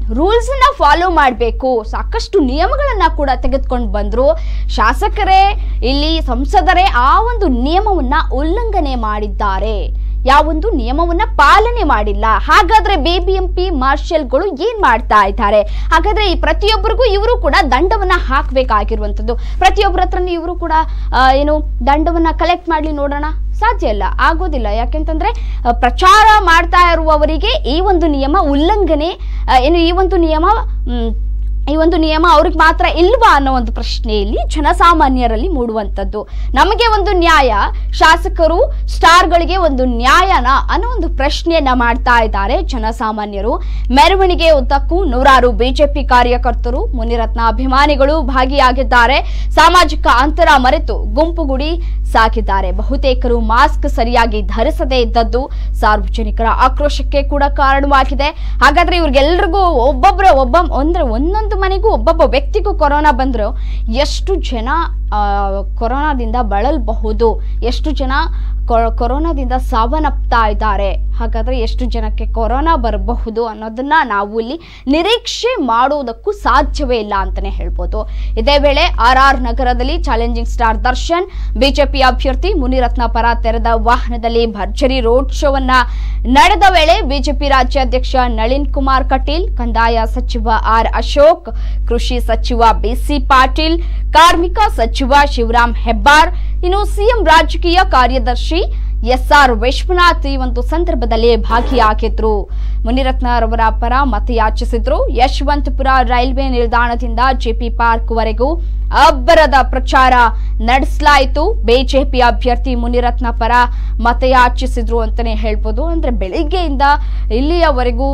ರೂಲ್ಸ್ ಅನ್ನ ಫಾಲೋ ಮಾಡಬೇಕು ಸಾಕಷ್ಟು ನಿಯಮಗಳನ್ನ ಕೂಡ ತೆಗೆದುಕೊಂಡು ಬಂದ್ರು ಶಾಸಕರೇ ಇಲ್ಲಿ ಸಂಸದರೇ ಆ ಒಂದು ನಿಯಮವನ್ನ ಉಲ್ಲಂಘನೆ ಮಾಡಿದ್ದಾರೆ ಯಾವೊಂದು ನಿಯಮವನ್ನ ಪಾಲನೆ ಮಾಡಿಲ್ಲ ಹಾಗಾದ್ರೆ ಬಿಬಿಎಂಪಿ ಮಾರ್ಷಲ್ಗಳು ಏನ್ ಮಾಡ್ತಾ ಇದ್ದಾರೆ ಹಾಗಾದ್ರೆ ಈ ಪ್ರತಿಯೊಬ್ಬರಿಗೂ ಇವರು ಕೂಡ ದಂಡವನ್ನ ಹಾಕ್ಬೇಕಾಗಿರುವಂತದ್ದು ಪ್ರತಿಯೊಬ್ಬರ ಹತ್ರ ಇವರು ಕೂಡ ಆ, ಏನು ದಂಡವನ್ನ ಕಲೆಕ್ಟ್ ಮಾಡ್ಲಿ ನೋಡೋಣ ಸಾಧ್ಯ ಇಲ್ಲ ಆಗೋದಿಲ್ಲ ಯಾಕೆಂತಂದ್ರೆ ಆ, ಪ್ರಚಾರ ಮಾಡ್ತಾ ಇರುವವರಿಗೆ ಈ ಒಂದು ನಿಯಮ ಉಲ್ಲಂಘನೆ ಆ, ಏನು ಈ ಒಂದು ನಿಯಮ ಮ್, ಈ ಒಂದು ನಿಯಮ ಅವ್ರಿಗೆ ಮಾತ್ರ ಇಲ್ವಾ ಅನ್ನೋ ಒಂದು ಪ್ರಶ್ನೆಯಲ್ಲಿ ಜನಸಾಮಾನ್ಯರಲ್ಲಿ ಮೂಡುವಂಥದ್ದು ನಮಗೆ ಒಂದು ನ್ಯಾಯ ಶಾಸಕರು ಸ್ಟಾರ್ಗಳಿಗೆ ಒಂದು ನ್ಯಾಯನ ಅನ್ನೋ ಒಂದು ಪ್ರಶ್ನೆಯನ್ನ ಮಾಡ್ತಾ ಇದ್ದಾರೆ ಜನಸಾಮಾನ್ಯರು ಮೆರವಣಿಗೆ ಉದ್ದಕ್ಕೂ ನೂರಾರು ಬಿಜೆಪಿ ಕಾರ್ಯಕರ್ತರು ಮುನಿರತ್ನ ಅಭಿಮಾನಿಗಳು ಭಾಗಿಯಾಗಿದ್ದಾರೆ ಸಾಮಾಜಿಕ ಅಂತರ ಮರೆತು ಗುಂಪುಗೂಡಿ ಸಾಕಿದ್ದಾರೆ ಬಹುತೇಕರು ಮಾಸ್ಕ್ ಸರಿಯಾಗಿ ಧರಿಸದೇ ಇದ್ದದ್ದು ಸಾರ್ವಜನಿಕರ ಆಕ್ರೋಶಕ್ಕೆ ಕೂಡ ಕಾರಣವಾಗಿದೆ ಹಾಗಾದ್ರೆ ಇವ್ರಿಗೆಲ್ರಿಗೂ ಒಬ್ಬೊಬ್ಬರ ಒಬ್ಬ ಅಂದ್ರೆ ಒಂದೊಂದು ಮನೆಗೂ ಒಬ್ಬೊಬ್ಬ ವ್ಯಕ್ತಿಗೂ ಕೊರೋನಾ ಬಂದ್ರು ಎಷ್ಟು ಜನ ಆ, ಕೊರೋನಾದಿಂದ ಬಳಲಬಹುದು ಎಷ್ಟು ಜನ ಕೊ- ಕೊರೋನಾದಿಂದ ಸಾವನ್ನಪ್ತಾ ಇದ್ದಾರೆ ಹಾಗಾದ್ರೆ ಎಷ್ಟು ಜನಕ್ಕೆ ಕೊರೋನಾ ಬರಬಹುದು ಅನ್ನೋದನ್ನ ನಾವು ಇಲ್ಲಿ ನಿರೀಕ್ಷೆ ಮಾಡುವುದಕ್ಕೂ ಸಾಧ್ಯವೇ ಇಲ್ಲ ಅಂತಾನೆ ಹೇಳ್ಬೋದು ಇದೇ ವೇಳೆ ಆರ್ ಆರ್ ನಗರದಲ್ಲಿ ಚಾಲೆಂಜಿಂಗ್ ಸ್ಟಾರ್ ದರ್ಶನ್ ಬಿಜೆಪಿ ಅಭ್ಯರ್ಥಿ ಮುನಿರತ್ನ ಪರ ತೆರೆದ ವಾಹನದಲ್ಲಿ ಭರ್ಜರಿ ರೋಡ್ ಶೋವನ್ನ ನಡೆದ ವೇಳೆ ಬಿಜೆಪಿ ರಾಜ್ಯಾಧ್ಯಕ್ಷ ನಳಿನ್ ಕುಮಾರ್ ಕಟೀಲ್ ಕಂದಾಯ ಸಚಿವ ಆರ್ ಅಶೋಕ್ ಕೃಷಿ ಸಚಿವ ಬಿಸಿ ಪಾಟೀಲ್ ಕಾರ್ಮಿಕ ಸಚಿವ ಶಿವರಾಮ್ ಹೆಬ್ಬಾರ್ ಇನ್ನು ಸಿಎಂ ರಾಜಕೀಯ ಕಾರ್ಯದರ್ಶಿ ಎಸ್ಆರ್ ವಿಶ್ವನಾಥ್ ಈ ಒಂದು ಸಂದರ್ಭದಲ್ಲಿ ಭಾಗಿಯಾಗಿದ್ರು ಮುನಿರತ್ನರವರ ಪರ ಮತಯಾಚಿಸಿದ್ರು ಯಶವಂತಪುರ ರೈಲ್ವೆ ನಿಲ್ದಾಣದಿಂದ ಜೆಪಿ ಪಾರ್ಕ್ ವರೆಗೂ ಅಬ್ಬರದ ಪ್ರಚಾರ ನಡೆಸಲಾಯಿತು ಬಿಜೆಪಿ ಅಭ್ಯರ್ಥಿ ಮುನಿರತ್ನ ಪರ ಮತಯಾಚಿಸಿದ್ರು ಅಂತಾನೆ ಹೇಳ್ಬೋದು ಅಂದ್ರೆ ಬೆಳಿಗ್ಗೆಯಿಂದ ಇಲ್ಲಿಯವರೆಗೂ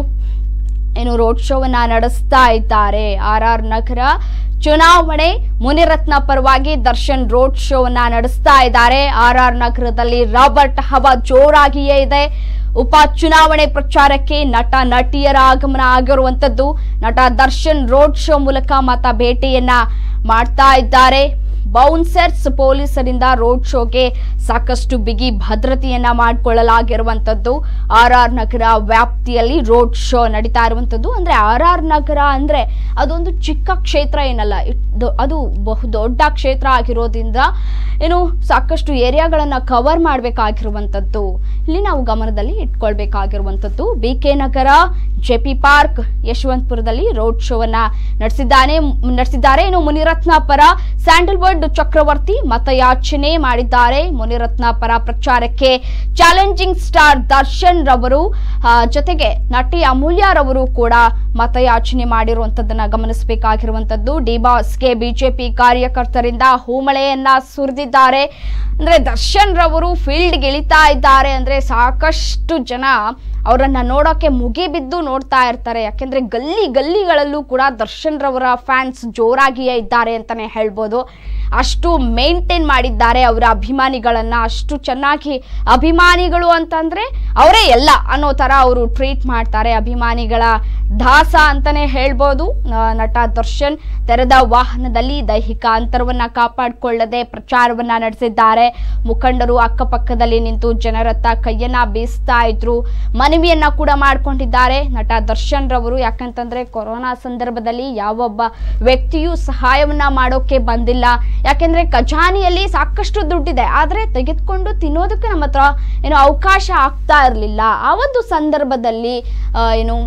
ಏನು ರೋಡ್ ಶೋವನ್ನ ನಡೆಸ್ತಾ ಇದ್ದಾರೆ ಆರ್ ಆರ್ ನಗರ ಚುನಾವಣೆ ಮುನಿರತ್ನ ಪರವಾಗಿ ದರ್ಶನ್ ರೋಡ್ ಶೋವನ್ನ ನಡೆಸ್ತಾ ಇದ್ದಾರೆ ಆರ್ ಆರ್ ನಗರದಲ್ಲಿ ರಾಬರ್ಟ್ ಹವಾ ಜೋರಾಗಿಯೇ ಇದೆ ಉಪ ಚುನಾವಣೆ ಪ್ರಚಾರಕ್ಕೆ ನಟ ನಟಿಯರ ಆಗಮನ ಆಗಿರುವಂತದ್ದು ನಟ ದರ್ಶನ್ ರೋಡ್ ಶೋ ಮೂಲಕ ಮತ ಭೇಟಿಯನ್ನ ಮಾಡ್ತಾ ಇದ್ದಾರೆ ಬೌನ್ಸರ್ಸ್ ಪೊಲೀಸರಿಂದ ರೋಡ್ ಶೋಗೆ ಸಾಕಷ್ಟು ಬಿಗಿ ಭದ್ರತೆಯನ್ನ ಮಾಡಿಕೊಳ್ಳಲಾಗಿರುವಂತದ್ದು ಆರ್ ಆರ್ ನಗರ ವ್ಯಾಪ್ತಿಯಲ್ಲಿ ರೋಡ್ ಶೋ ನಡೀತಾ ಇರುವಂತದ್ದು ಅಂದ್ರೆ ಆರ್ ಆರ್ ನಗರ ಅಂದ್ರೆ ಅದೊಂದು ಚಿಕ್ಕ ಕ್ಷೇತ್ರ ಏನಲ್ಲ ಇದು ಅದು ಬಹು ದೊಡ್ಡ ಕ್ಷೇತ್ರ ಆಗಿರೋದ್ರಿಂದ ಏನು ಸಾಕಷ್ಟು ಏರಿಯಾಗಳನ್ನ ಕವರ್ ಮಾಡಬೇಕಾಗಿರುವಂತದ್ದು ಇಲ್ಲಿ ನಾವು ಗಮನದಲ್ಲಿ ಇಟ್ಕೊಳ್ಬೇಕಾಗಿರುವಂತದ್ದು B K Nagar J P park ಯಶವಂತಪುರದಲ್ಲಿ ರೋಡ್ ಶೋವನ್ನ ನಡೆಸಿದ್ದಾನೆ ನಡೆಸಿದ್ದಾರೆ ಇನ್ನು ಮುನಿರತ್ನ ಪರ ಸ್ಯಾಂಡಲ್ವುಡ್ ಚಕ್ರವರ್ತಿ ಮತಯಾಚನೆ ಮಾಡಿದ್ದಾರೆ ಮುನಿರತ್ನ ಪರ ಪ್ರಚಾರಕ್ಕೆ ಚಾಲೆಂಜಿಂಗ್ ಸ್ಟಾರ್ ದರ್ಶನ್ ರವರು ಆ, ಜೊತೆಗೆ ನಟಿ ಅಮೂಲ್ಯರವರು ಕೂಡ ಮತಯಾಚನೆ ಮಾಡಿರುವಂತದ್ದನ್ನ ಗಮನಿಸಬೇಕಾಗಿರುವಂತದ್ದು ಡಿಬಾಸ್ಗೆ ಬಿಜೆಪಿ ಕಾರ್ಯಕರ್ತರಿಂದ ಹೂಮಳೆಯನ್ನ ಸುರಿದಿದ್ದಾರೆ ಅಂದ್ರೆ ದರ್ಶನ್ ರವರು ಫೀಲ್ಡ್ಗೆ ಇಳಿತಾ ಇದ್ದಾರೆ ಅಂದ್ರೆ ಸಾಕಷ್ಟು ಜನ ಅವರನ್ನ ನೋಡೋಕೆ ಮುಗಿಬಿದ್ದು ನೋಡ್ತಾ ಇರ್ತಾರೆ ಯಾಕೆಂದ್ರೆ ಗಲ್ಲಿ ಗಲ್ಲಿಗಳಲ್ಲೂ ಕೂಡ ದರ್ಶನ್ ರವರ ಫ್ಯಾನ್ಸ್ ಜೋರಾಗಿಯೇ ಇದ್ದಾರೆ ಅಂತಾನೆ ಹೇಳ್ಬೋದು ಅಷ್ಟು ಮೇಂಟೈನ್ ಮಾಡಿದ್ದಾರೆ ಅವರ ಅಭಿಮಾನಿಗಳನ್ನ ಅಷ್ಟು ಚೆನ್ನಾಗಿ ಅಭಿಮಾನಿಗಳು ಅಂತಂದ್ರೆ ಅವರೇ ಎಲ್ಲ ಅನ್ನೋ ತರ ಅವರು ಟ್ರೀಟ್ ಮಾಡ್ತಾರೆ ಅಭಿಮಾನಿಗಳ ದಾಸ ಅಂತಾನೆ ಹೇಳ್ಬೋದು ನ- ನಟ ದರ್ಶನ್ ತೆರೆದ ವಾಹನದಲ್ಲಿ ದೈಹಿಕ ಅಂತರವನ್ನ ಕಾಪಾಡಿಕೊಳ್ಳದೆ ಪ್ರಚಾರವನ್ನ ನಡೆಸಿದ್ದಾರೆ ಮುಖಂಡರು ಅಕ್ಕಪಕ್ಕದಲ್ಲಿ ನಿಂತು ಜನರತ್ತ ಕೈಯನ್ನ ಬೀಸ್ತಾ ಇದ್ರು ಮನವಿಯನ್ನ ಕೂಡ ಮಾಡ್ಕೊಂಡಿದ್ದಾರೆ ನಟ ದರ್ಶನ್ ರವರು ಯಾಕಂತಂದ್ರೆ ಕೊರೋನಾ ಸಂದರ್ಭದಲ್ಲಿ ಯಾವೊಬ್ಬ ವ್ಯಕ್ತಿಯೂ ಸಹಾಯವನ್ನ ಮಾಡೋಕೆ ಬಂದಿಲ್ಲ ಯಾಕೆಂದ್ರೆ ಖಜಾನೆಯಲ್ಲಿ ಸಾಕಷ್ಟು ದುಡ್ಡಿದೆ ಆದ್ರೆ ತೆಗೆದುಕೊಂಡು ತಿನ್ನೋದಕ್ಕೆ ನಮ್ಮ ಹತ್ರ ಏನು ಅವಕಾಶ ಆಗ್ತಾ ಇರಲಿಲ್ಲ ಆ ಒಂದು ಸಂದರ್ಭದಲ್ಲಿ ಆ, ಏನು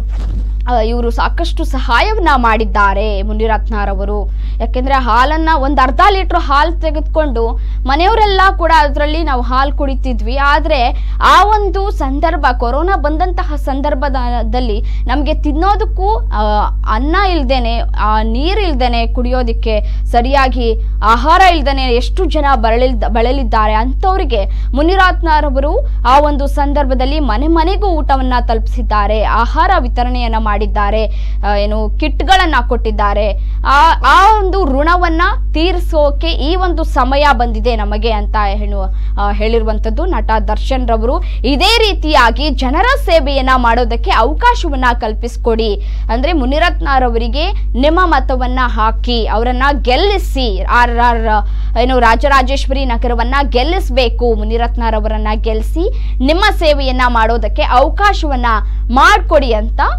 ಇವರು ಸಾಕಷ್ಟು ಸಹಾಯವನ್ನ ಮಾಡಿದ್ದಾರೆ ಮುನಿರತ್ನರವರು ಯಾಕೆಂದ್ರೆ ಹಾಲನ್ನ ಒಂದು ಅರ್ಧ ಲೀಟ್ರ್ ಹಾಲು ತೆಗೆದುಕೊಂಡು ಮನೆಯವರೆಲ್ಲ ಕೂಡ ಅದರಲ್ಲಿ ನಾವು ಹಾಲು ಕುಡಿತಿದ್ವಿ ಆದ್ರೆ ಆ ಒಂದು ಸಂದರ್ಭ ಕೊರೋನಾ ಬಂದಂತಹ ಸಂದರ್ಭದಲ್ಲಿ ನಮಗೆ ತಿನ್ನೋದಕ್ಕೂ ಆ, ಅನ್ನ ಇಲ್ದೇನೆ ಆ, ನೀರು ಇಲ್ದೇನೆ ಕುಡಿಯೋದಕ್ಕೆ ಸರಿಯಾಗಿ ಆಹಾರ ಇಲ್ದೇನೆ ಎಷ್ಟು ಜನ ಬರಳಿಲ್ ಬಳಲಿದ್ದಾರೆ ಅಂಥವರಿಗೆ ಮುನಿರತ್ನರವರು ಆ ಒಂದು ಸಂದರ್ಭದಲ್ಲಿ ಮನೆ ಮನೆಗೂ ಊಟವನ್ನ ತಲುಪಿಸಿದ್ದಾರೆ ಆಹಾರ ವಿತರಣೆಯನ್ನ ಮಾಡಿದ್ದಾರೆ ಆ, ಏನು ಕಿಟ್ಗಳನ್ನ ಕೊಟ್ಟಿದ್ದಾರೆ ಆ ಆ ಒಂದು ಋಣವನ್ನ ತೀರಿಸೋಕೆ ಈ ಒಂದು ಸಮಯ ಬಂದಿದೆ ನಮಗೆ ಅಂತ ಹೇಳು ಆ, ಹೇಳಿರುವಂತದ್ದು ನಟ ದರ್ಶನ್ ರವರು ಇದೇ ರೀತಿಯಾಗಿ ಜನರ ಸೇವೆಯನ್ನ ಮಾಡೋದಕ್ಕೆ ಅವಕಾಶವನ್ನ ಕಲ್ಪಿಸ್ಕೊಡಿ ಅಂದ್ರೆ ಮುನಿರತ್ನರವರಿಗೆ ನಿಮ್ಮ ಮತವನ್ನ ಹಾಕಿ ಅವರನ್ನ ಗೆಲ್ಲಿಸಿ ಆರ್ ಆರ್ ಏನು ರಾಜರಾಜೇಶ್ವರಿ ನಗರವನ್ನ ಗೆಲ್ಲಿಸಬೇಕು ಮುನಿರತ್ನರವರನ್ನ ಗೆಲ್ಲಿಸಿ ನಿಮ್ಮ ಸೇವೆಯನ್ನ ಮಾಡೋದಕ್ಕೆ ಅವಕಾಶವನ್ನ ಮಾಡಿಕೊಡಿ ಅಂತ ನಟ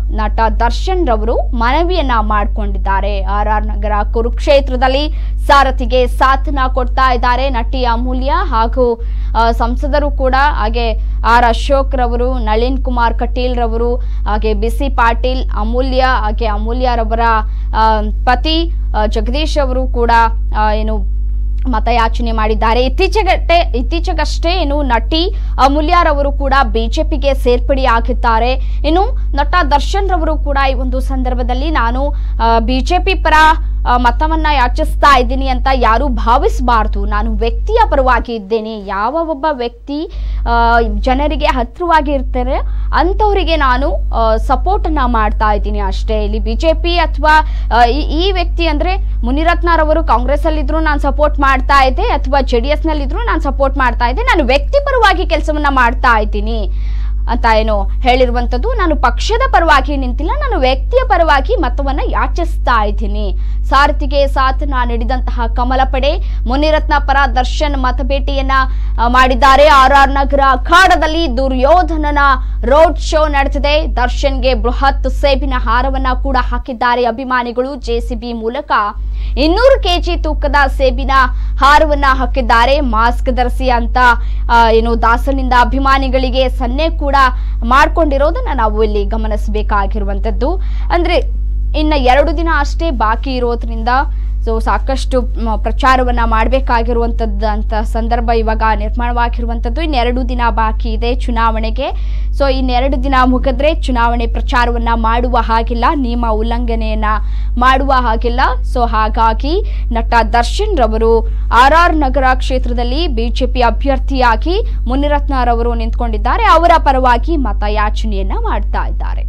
ದರ್ಶನ್ ರವರು ಮನವಿಯನ್ನ ಮಾಡಿಕೊಂಡಿದ್ದಾರೆ ಆರ್ ಆರ್ ನಗರ ಕುರುಕ್ಷೇತ್ರದಲ್ಲಿ ಸಾರಥಿಗೆ ಸಾಥನ ಕೊಡ್ತಾ ಇದ್ದಾರೆ ನಟಿ ಅಮೂಲ್ಯ ಹಾಗೂ ಆ, ಸಂಸದರು ಕೂಡ ಹಾಗೆ ಆರ್ ಅಶೋಕ್ ರವರು ನಳಿನ್ ಕುಮಾರ್ ಕಟೀಲ್ ರವರು ಹಾಗೆ ಬಿಸಿ ಪಾಟೀಲ್ ಅಮೂಲ್ಯ ಹಾಗೆ ಅಮೂಲ್ಯರವರ ಆ, ಪತಿ ಆ, ಜಗದೀಶ್ ಅವರು ಕೂಡ ಆ, ಏನು ಮತಯಾಚನೆ ಮಾಡಿದ್ದಾರೆ ಇತ್ತೀಚೆಗಷ್ಟೇ ಇತ್ತೀಚೆಗಷ್ಟೇ ಏನು ನಟಿ ಅಮೂಲ್ಯರವರು ಕೂಡ ಬಿಜೆಪಿಗೆ ಸೇರ್ಪಡೆಯಾಗಿದ್ದಾರೆ ಇನ್ನು ನಟ ದರ್ಶನ್ ರವರು ಕೂಡ ಈ ಒಂದು ಸಂದರ್ಭದಲ್ಲಿ ನಾನು ಬಿಜೆಪಿ ಪರ ಆ, ಮತವನ್ನ ಯಾಚಿಸ್ತಾ ಇದ್ದೀನಿ ಅಂತ ಯಾರು ಭಾವಿಸಬಾರ್ದು ನಾನು ವ್ಯಕ್ತಿಯ ಪರವಾಗಿ ಇದ್ದೇನೆ ಯಾವ ಒಬ್ಬ ವ್ಯಕ್ತಿ ಆ, ಜನರಿಗೆ ಹತ್ತಿರವಾಗಿ ಇರ್ತಾರೆ ಅಂಥವರಿಗೆ ನಾನು ಸಪೋರ್ಟ್ ಅನ್ನ ಮಾಡ್ತಾ ಇದ್ದೀನಿ ಅಷ್ಟೇ ಇಲ್ಲಿ ಬಿಜೆಪಿ ಅಥವಾ ಈ ವ್ಯಕ್ತಿ ಅಂದ್ರೆ ಮುನಿರತ್ನರವರು ಕಾಂಗ್ರೆಸ್ ಅಲ್ಲಿದ್ರು ನಾನು ಸಪೋರ್ಟ್ ಮಾಡ್ತಾ ಇದ್ದೆ ಅಥವಾ ಜೆ ಡಿ ಎಸ್ ನಲ್ಲಿದ್ರು ನಾನು ಸಪೋರ್ಟ್ ಮಾಡ್ತಾ ಇದ್ದೆ ನಾನು ವ್ಯಕ್ತಿ ಪರವಾಗಿ ಕೆಲಸವನ್ನ ಮಾಡ್ತಾ ಇದ್ದೀನಿ ಅಂತ ಏನು ಹೇಳಿರುವಂಥದ್ದು ನಾನು ಪಕ್ಷದ ಪರವಾಗಿ ನಿಂತಿಲ್ಲ ನಾನು ವ್ಯಕ್ತಿಯ ಪರವಾಗಿ ಮತವನ್ನ ಯಾಚಿಸ್ತಾ ಇದ್ದೀನಿ ಸಾರಥಿಗೆ ಸಾಥನ ನೀಡಿದಂತಹ ಕಮಲ ಪಡೆ ಮುನಿರತ್ನ ಪರ ದರ್ಶನ್ ಮತಭೇಟಿಯನ್ನ ಆ, ಮಾಡಿದ್ದಾರೆ ಆರ್ ಆರ್ ನಗರ ಅಖಾಡದಲ್ಲಿ ದುರ್ಯೋಧನನ ರೋಡ್ ಶೋ ನಡೆದಿದೆ ದರ್ಶನ್ಗೆ ಬೃಹತ್ ಸೇಬಿನ ಹಾರವನ್ನ ಕೂಡ ಹಾಕಿದ್ದಾರೆ ಅಭಿಮಾನಿಗಳು ಜೆಸಿಬಿ ಮೂಲಕ ಇನ್ನೂರು ಕೆಜಿ ತೂಕದ ಸೇಬಿನ ಹಾರವನ್ನ ಹಾಕಿದ್ದಾರೆ ಮಾಸ್ಕ್ ಧರಿಸಿ ಅಂತ ಆ, ಏನು ದಾಸನಿಂದ ಅಭಿಮಾನಿಗಳಿಗೆ ಸನ್ನೆ ಕೂಡ ಮಾಡ್ಕೊಂಡಿರೋದನ್ನ ನಾವು ಇಲ್ಲಿ ಗಮನಿಸಬೇಕಾಗಿರುವಂತದ್ದು ಅಂದ್ರೆ ಇನ್ನ ಎರಡು ದಿನ ಅಷ್ಟೇ ಬಾಕಿ ಇರೋದ್ರಿಂದ ಸೊ ಸಾಕಷ್ಟು ಮ, ಪ್ರಚಾರವನ್ನ ಮಾಡಬೇಕಾಗಿರುವಂಥದ್ದು ಅಂತ ಸಂದರ್ಭ ಇವಾಗ ನಿರ್ಮಾಣವಾಗಿರುವಂಥದ್ದು ಇನ್ನೆರಡು ದಿನ ಬಾಕಿ ಇದೆ ಚುನಾವಣೆಗೆ ಸೊ ಇನ್ನೆರಡು ದಿನ ಮುಗಿದ್ರೆ ಚುನಾವಣೆ ಪ್ರಚಾರವನ್ನ ಮಾಡುವ ಹಾಗಿಲ್ಲ ನಿಯಮ ಉಲ್ಲಂಘನೆಯನ್ನ ಮಾಡುವ ಹಾಗಿಲ್ಲ ಸೊ ಹಾಗಾಗಿ ನಟ ದರ್ಶನ್ ರವರು ಆರ್ ಆರ್ ನಗರ ಕ್ಷೇತ್ರದಲ್ಲಿ ಬಿಜೆಪಿ ಅಭ್ಯರ್ಥಿಯಾಗಿ ಮುನಿರತ್ನರವರು ನಿಂತ್ಕೊಂಡಿದ್ದಾರೆ ಅವರ ಪರವಾಗಿ ಮತಯಾಚನೆಯನ್ನ ಮಾಡ್ತಾ ಇದ್ದಾರೆ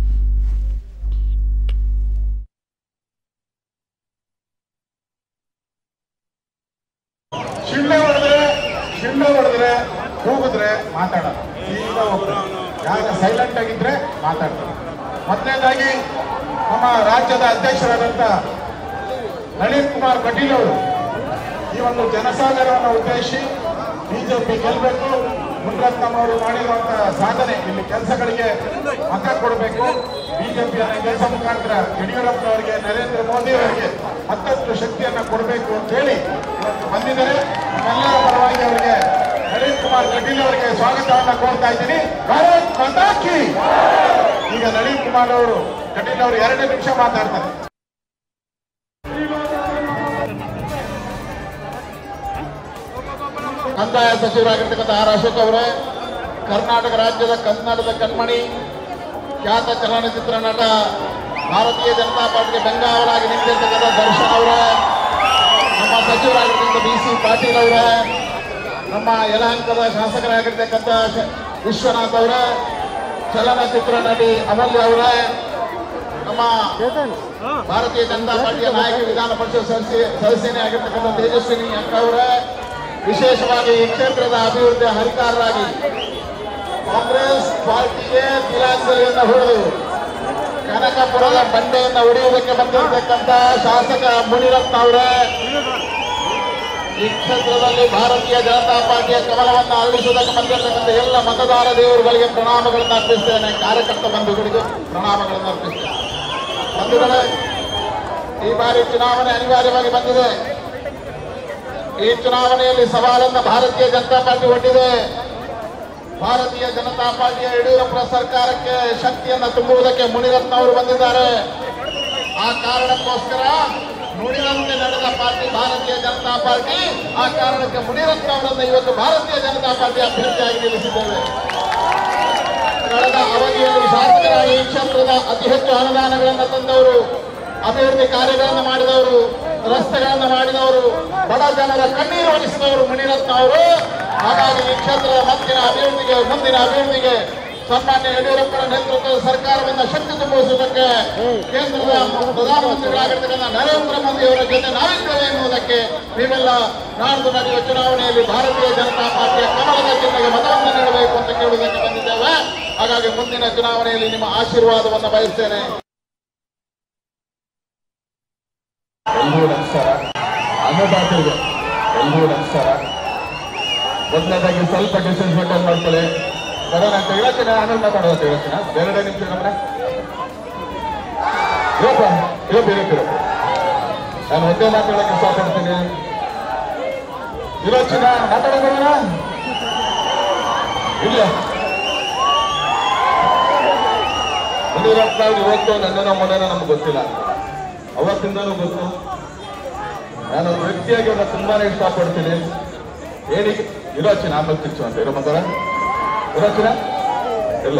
ಶಿಳ್ಳೆ ಹೊಡೆದ್ರೆ ಶಿಳ್ಳೆ ಹೊಡೆದ್ರೆ ಕೂಗಿದ್ರೆ ಮಾತಾಡೋಣ ಈಗ ಒಬ್ರು ಯಾಗ ಸೈಲೆಂಟ್ ಆಗಿದ್ರೆ ಮಾತಾಡ್ತಾರೆ ಮೊದಲನೇದಾಗಿ ನಮ್ಮ ರಾಜ್ಯದ ಅಧ್ಯಕ್ಷರಾದಂಥ ನಳಿನ್ ಕುಮಾರ್ ಕಟೀಲ್ ಅವರು ಈ ಒಂದು ಜನಸಾಗರವನ್ನು ಉದ್ದೇಶಿಸಿ ಬಿಜೆಪಿ ಗೆಲ್ಲಬೇಕು ಮುನ್ರತ್ನಂ ಅವರು ಮಾಡಿರುವಂತಹ ಸಾಧನೆ ಇಲ್ಲಿ ಕೆಲಸಗಳಿಗೆ ಮತ ಕೊಡಬೇಕು ಬಿಜೆಪಿಯನ್ನು ಕೆಲಸ ಮುಖಾಂತರ ಯಡಿಯೂರಪ್ಪನವರಿಗೆ ನರೇಂದ್ರ ಮೋದಿ ಅವರಿಗೆ ಮತ್ತಷ್ಟು ಶಕ್ತಿಯನ್ನ ಕೊಡಬೇಕು ಅಂತ ಹೇಳಿ ಇವತ್ತು ಬಂದಿದ್ದಾರೆ ನಮ್ಮೆಲ್ಲರ ಪರವಾಗಿ ಅವರಿಗೆ ನಳಿನ್ ಕುಮಾರ್ ಕಟೀಲ್ ಅವರಿಗೆ ಸ್ವಾಗತವನ್ನ ಕೋರ್ತಾ ಇದ್ದೀನಿ ಭಾರತ್ ಮಾತಾ ಕಿ ಈಗ ನಳಿನ್ ಕುಮಾರ್ ಅವರು ಕಟೀಲ್ ಅವರು ಎರಡು ನಿಮಿಷ ಮಾತಾಡ್ತಾರೆ ಕಂದಾಯ ಸಚಿವರಾಗಿರ್ತಕ್ಕಂಥ ಆರ್ ಅಶೋಕ್ ಅವರೇ ಕರ್ನಾಟಕ ರಾಜ್ಯದ ಕನ್ನಡದ ಕಣ್ಮಣಿ ಖ್ಯಾತ ಚಲನಚಿತ್ರ ನಟ ಭಾರತೀಯ ಜನತಾ ಪಾರ್ಟಿಗೆ ಬೆಂಗಾವಲಾಗಿ ನಿಂತಿರ್ತಕ್ಕಂಥ ದರ್ಶನ್ ಅವರೇ ನಮ್ಮ ಸಚಿವರಾಗಿರ್ತಕ್ಕಂಥ ಬಿ ಸಿ ಪಾಟೀಲ್ ಅವರೇ ನಮ್ಮ ಯಲಹಂಕದ ಶಾಸಕರಾಗಿರ್ತಕ್ಕಂಥ ಶ- ವಿಶ್ವನಾಥ್ ಅವರೇ ಚಲನಚಿತ್ರ ನಟಿ ಅಮೂಲ್ಯ ಅವರೇ ನಮ್ಮ ಭಾರತೀಯ ಜನತಾ ಪಾರ್ಟಿಯ ನಾಯಕ ವಿಧಾನ ಪರಿಷತ್ ಸದಸ್ಯ ಸದಸ್ಯನೇ ಆಗಿರ್ತಕ್ಕಂಥ ತೇಜಸ್ವಿನಿ ಅಕ್ಕ ಅವರೇ ವಿಶೇಷವಾಗಿ ಈ ಕ್ಷೇತ್ರದ ಅಭಿವೃದ್ಧಿ ಹರಿಕಾರರಾಗಿ ಕಾಂಗ್ರೆಸ್ ಪಾರ್ಟಿಗೆ ತಿಲಾಂಜಲಿಯನ್ನು ಹೊಡೆದು ಕನಕಪುರದ ಬಂಡೆಯನ್ನು ಹೊಡೆಯುವುದಕ್ಕೆ ಬಂದಿರತಕ್ಕಂಥ ಶಾಸಕ ಮುನಿರತ್ನ ಅವರೇ ಈ ಕ್ಷೇತ್ರದಲ್ಲಿ ಭಾರತೀಯ ಜನತಾ ಪಾರ್ಟಿಯ ಕಮಲವನ್ನು ಅರಳಿಸುವುದಕ್ಕೆ ಬಂದಿರತಕ್ಕಂಥ ಎಲ್ಲ ಮತದಾರ ದೇವರುಗಳಿಗೆ ಪ್ರಣಾಮಗಳನ್ನು ಅರ್ಪಿಸ್ತೇನೆ ಕಾರ್ಯಕರ್ತ ಬಂಧುಗಳಿಗೂ ಪ್ರಣಾಮಗಳನ್ನು ಅರ್ಪಿಸ್ತೇನೆ ಬಂಧುಗಳೇ ಈ ಬಾರಿ ಚುನಾವಣೆ ಅನಿವಾರ್ಯವಾಗಿ ಬಂದಿದೆ ಈ ಚುನಾವಣೆಯಲ್ಲಿ ಸವಾಲನ್ನು ಭಾರತೀಯ ಜನತಾ ಪಾರ್ಟಿ ಒಡ್ಡಿದೆ ಭಾರತೀಯ ಜನತಾ ಪಾರ್ಟಿಯ ಯಡಿಯೂರಪ್ಪ ಸರ್ಕಾರಕ್ಕೆ ಶಕ್ತಿಯನ್ನು ತುಂಬುವುದಕ್ಕೆ ಮುನಿರತ್ನ ಅವರು ಬಂದಿದ್ದಾರೆ ಆ ಕಾರಣಕ್ಕೋಸ್ಕರ ನುಡಿದಂತೆ ನಡೆದ ಪಾರ್ಟಿ ಭಾರತೀಯ ಜನತಾ ಪಾರ್ಟಿ ಆ ಕಾರಣಕ್ಕೆ ಮುನಿರತ್ನ ಅವರನ್ನು ಇವತ್ತು ಭಾರತೀಯ ಜನತಾ ಪಾರ್ಟಿ ಅಭ್ಯರ್ಥಿಯಾಗಿ ನಿಲ್ಲಿಸಿದ್ದೇವೆ ಕಳೆದ ಅವಧಿಯಲ್ಲಿ ಶಾಸಕರಾಗಿ ಈ ಕ್ಷೇತ್ರದ ಅತಿ ಹೆಚ್ಚು ಅನುದಾನಗಳನ್ನು ತಂದವರು ಅಭಿವೃದ್ಧಿ ಕಾರ್ಯಗಳನ್ನು ಮಾಡಿದವರು ರಸ್ತೆಗಳನ್ನು ಮಾಡಿದವರು ಬಡ ಜನರ ಕಣ್ಣೀರು ಒಲಿಸಿದವರು ಮುನಿರತ್ನ ಅವರು ಹಾಗಾಗಿ ಈ ಕ್ಷೇತ್ರದ ಮುಂದಿನ ಅಭಿವೃದ್ಧಿಗೆ ಮುಂದಿನ ಅಭಿವೃದ್ಧಿಗೆ ಸನ್ಮಾನ್ಯ ಯಡಿಯೂರಪ್ಪನ ನೇತೃತ್ವದ ಸರ್ಕಾರವನ್ನು ಶಕ್ತಿ ತುಂಬಿಸುವುದಕ್ಕೆ ಕೇಂದ್ರದ ಪ್ರಧಾನಮಂತ್ರಿಗಳಾಗಿರ್ತಕ್ಕಂಥ ನರೇಂದ್ರ ಮೋದಿ ಅವರ ಜೊತೆ ನಾವಿದ್ದೇವೆ ಎನ್ನುವುದಕ್ಕೆ ನೀವೆಲ್ಲ ನಾಡ್ದು ನಡೆಯುವ ಚುನಾವಣೆಯಲ್ಲಿ ಭಾರತೀಯ ಜನತಾ ಪಾರ್ಟಿಯ ಕಮಲದ ಚಿಹ್ನೆಗೆ ಮತವನ್ನು ನೀಡಬೇಕು ಅಂತ ಕೇಳುವುದಕ್ಕೆ ಬಂದಿದ್ದೇವೆ ಹಾಗಾಗಿ ಮುಂದಿನ ಚುನಾವಣೆಯಲ್ಲಿ ನಿಮ್ಮ ಆಶೀರ್ವಾದವನ್ನು ಬಯಸ್ತೇನೆ ಎಲ್ರಿಗೂ ನಮಸ್ಕಾರ ಅನ್ನದಾತರಿಗೆ ಎಲ್ರಿಗೂ ನಮಸ್ಕಾರ ಮೊದಲನೇದಾಗಿ ಸ್ವಲ್ಪ ಡಿಸ್ಟೆನ್ಸ್ ಮೇಂಟೈನ್ ಮಾಡ್ಕೊಳ್ಳಿ ಬರೋಣ ಅಂತ ಹೇಳ್ತೀನಿ ಆಮೇಲೆ ಮಾತಾಡೋದು ಹೇಳ್ತೀನಿ ಎರಡೇ ನಿಮಿಷ ನಮ್ಮನೆ ಇವಪ್ಪ ಇವಪ್ಪ ಇರಪ್ಪ ನಾನು ಒಂದೇ ಮಾತಾಡಕ್ಕೆ ಇಷ್ಟಪಡ್ತೀನಿ ಇರೋಚಿನ ಮಾತಾಡೋಣ ಇಲ್ಲ ಮುನಿರತ್ನ ಅವ್ರು ಇವತ್ತು ನನ್ನನ ಮೊನ್ನೆನ ನಮ್ಗೆ ಗೊತ್ತಿಲ್ಲ ಅವತ್ತಿಂದನೂ ಗೊತ್ತು ನಾನು ಒಬ್ಬ ವ್ಯಕ್ತಿಯಾಗಿ ಅವ್ರನ್ನ ತುಂಬಾನೇ ಇಷ್ಟಪಡ್ತೀನಿ ಹೇಳಿ ಇರೋಚಿನ ಆಮೇಲೆ ಕಿಚ್ಚು ಅಂತ ಇರೋ ಮಾತಾಡ ಇರೋಚಿನ ಇಲ್ಲ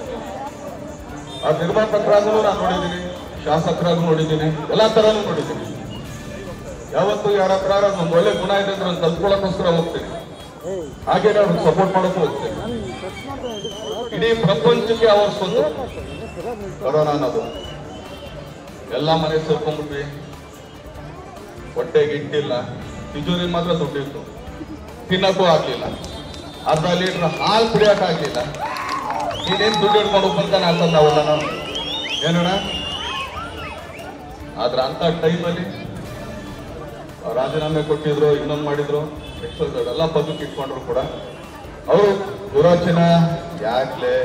ಆ ನಿರ್ಮಾಪಕರಾಗೂ ನಾನು ನೋಡಿದ್ದೀನಿ ಶಾಸಕರಾಗೂ ನೋಡಿದ್ದೀನಿ ಎಲ್ಲ ತರನೂ ನೋಡಿದ್ದೀನಿ ಯಾವತ್ತು ಯಾರ ಹತ್ರ ಒಂದು ಒಳ್ಳೆ ಗುಣ ಇದೆ ಅಂದ್ರೆ ಒಂದು ಕಲ್ತ್ಕೊಳ್ಳೋಕ್ಕೋಸ್ಕರ ಹೋಗ್ತೀನಿ ಹಾಗೇನೆ ಅವ್ರಿಗೆ ಸಪೋರ್ಟ್ ಮಾಡೋಕ್ಕೂ ಹೋಗ್ತೀನಿ ಇಡೀ ಪ್ರಪಂಚಕ್ಕೆ ಅವ್ರ ಸ್ವಂತ ಕೊರೋನಾ ಅನ್ನೋದು ಎಲ್ಲ ಮನೆ ಸೇರ್ಕೊಂಡ್ಬಿಟ್ವಿ ಹೊಟ್ಟೆಗೆ ಇಟ್ಟಿಲ್ಲ ತಿಜೋರಿ ಮಾತ್ರ ದುಡ್ಡಿತ್ತು ತಿನ್ನಕ್ಕೂ ಆಗ್ಲಿಲ್ಲ ಅರ್ಧ ಲೀಟರ್ ಹಾಲು ಕುಡಿಯಕ್ ಆಗ್ಲಿಲ್ಲ ನೀನೇನ್ ದುಡ್ಡು ಹಿಡ್ಕೊಂಡು ಬಂತಾನೆ ಅಂತ ನಾವೆಲ್ಲ ನಾವು ಏನಣ್ಣ ಆದ್ರೆ ಅಂತ ಟೈಮಲ್ಲಿ ರಾಜೀನಾಮೆ ಕೊಟ್ಟಿದ್ರು ಇನ್ನೊಂದು ಮಾಡಿದ್ರು ಎಕ್ಸೋಸ್ ಎಲ್ಲ ಬದುಕು ಇಟ್ಕೊಂಡ್ರು ಕೂಡ ಅವರು ದುರಾಚನ ಯಾಕ್ಲೆ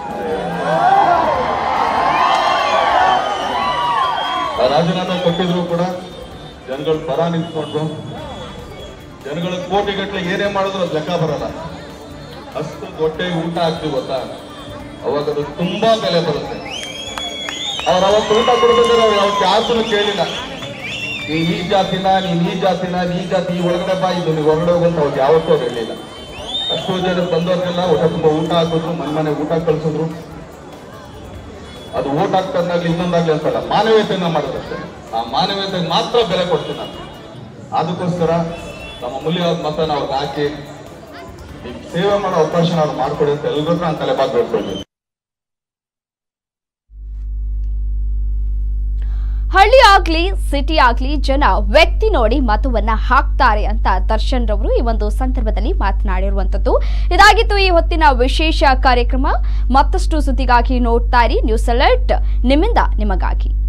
ಆ ರಾಜೀನಾಮೆ ಕೊಟ್ಟಿದ್ರು ಕೂಡ ಜನಗಳ ಪರ ನಿಂತ್ಕೊಂಡ್ರು ಜನಗಳ ಕೋಟಿಗಟ್ಟಲೆ ಏನೇ ಮಾಡಿದ್ರು ಅದು ಲೆಕ್ಕ ಬರಲ್ಲ ಅಷ್ಟು ಹೊಟ್ಟೆಗೆ ಊಟ ಹಾಕ್ತೀವಿ ಗೊತ್ತಾ ಅವಾಗ ಅದು ತುಂಬಾ ಬೆಲೆ ಬರುತ್ತೆ ಅವ್ರು ಅವತ್ತು ಊಟ ಕೊಡ್ಬೇಕಾದ್ರೆ ಅವ್ರು ಯಾವ ಯಾಸನು ಕೇಳಿಲ್ಲ ನೀನ್ ಈ ಜಾತಿನ ನೀನ್ ಈ ಜಾತಿನ ನೀ ಈ ಜಾತಿ ಈ ಒಳಗಡೆ ಬಾ ಇದು ನೀವು ಹೊರಗಡೆ ಹೋಗಂತ ಅವ್ರು ಯಾವತ್ತೂ ಅವ್ರು ಹೇಳಿಲ್ಲ ಅಷ್ಟು ಜನ ಬಂದವ್ರಿಗೆಲ್ಲ ಹೊಟ್ಟೆ ತುಂಬ ಊಟ ಹಾಕಿದ್ರು ಮನೆ ಮನೆ ಊಟ ಕಳ್ಸಿದ್ರು ಅದು ಊಟ ಹಾಕ್ತಂದಾಗ್ಲಿ ಇನ್ನೊಂದಾಗ್ಲಿ ಅಂತಲ್ಲ ಮಾನವೀಯತೆಯನ್ನ ಮಾಡೋದಷ್ಟೇ ಆ ಮಾನವೀಯತೆಗೆ ಮಾತ್ರ ಬೆಲೆ ಕೊಡ್ತೀನಿ ನಾನು ಅದಕ್ಕೋಸ್ಕರ ನಮ್ಮ ಮೂಲ್ಯವಾದ ಮತನ ಅವ್ರಿಗೆ ಹಾಕಿ ಈ ಸೇವೆ ಮಾಡೋ ಅವಕಾಶ ನಾವು ಮಾಡ್ಕೊಡಿ ಅಂತ ಎಲ್ರಿಗೂ ನಾನು ತಲೆಬಾಗ್ ಬೇಡ್ಕೊಳ್ತೀನಿ ಹಳ್ಳಿ ಆಗ್ಲಿ ಸಿಟಿ ಆಗ್ಲಿ ಜನ ವ್ಯಕ್ತಿ ನೋಡಿ ಮತವನ್ನ ಹಾಕ್ತಾರೆ ಅಂತ ದರ್ಶನ್ ರವರು ಈ ಒಂದು ಸಂದರ್ಭದಲ್ಲಿ ಮಾತನಾಡಿರುವಂತದ್ದು ಇದಾಗಿತ್ತು ಈ ಹೊತ್ತಿನ ವಿಶೇಷ ಕಾರ್ಯಕ್ರಮ ಮತ್ತಷ್ಟು ಸುದ್ದಿಗಾಗಿ ನೋಡ್ತಾ ಇರಿ ನ್ಯೂಸ್ ಅಲರ್ಟ್ ನಿಮ್ಮಿಂದ ನಿಮಗಾಗಿ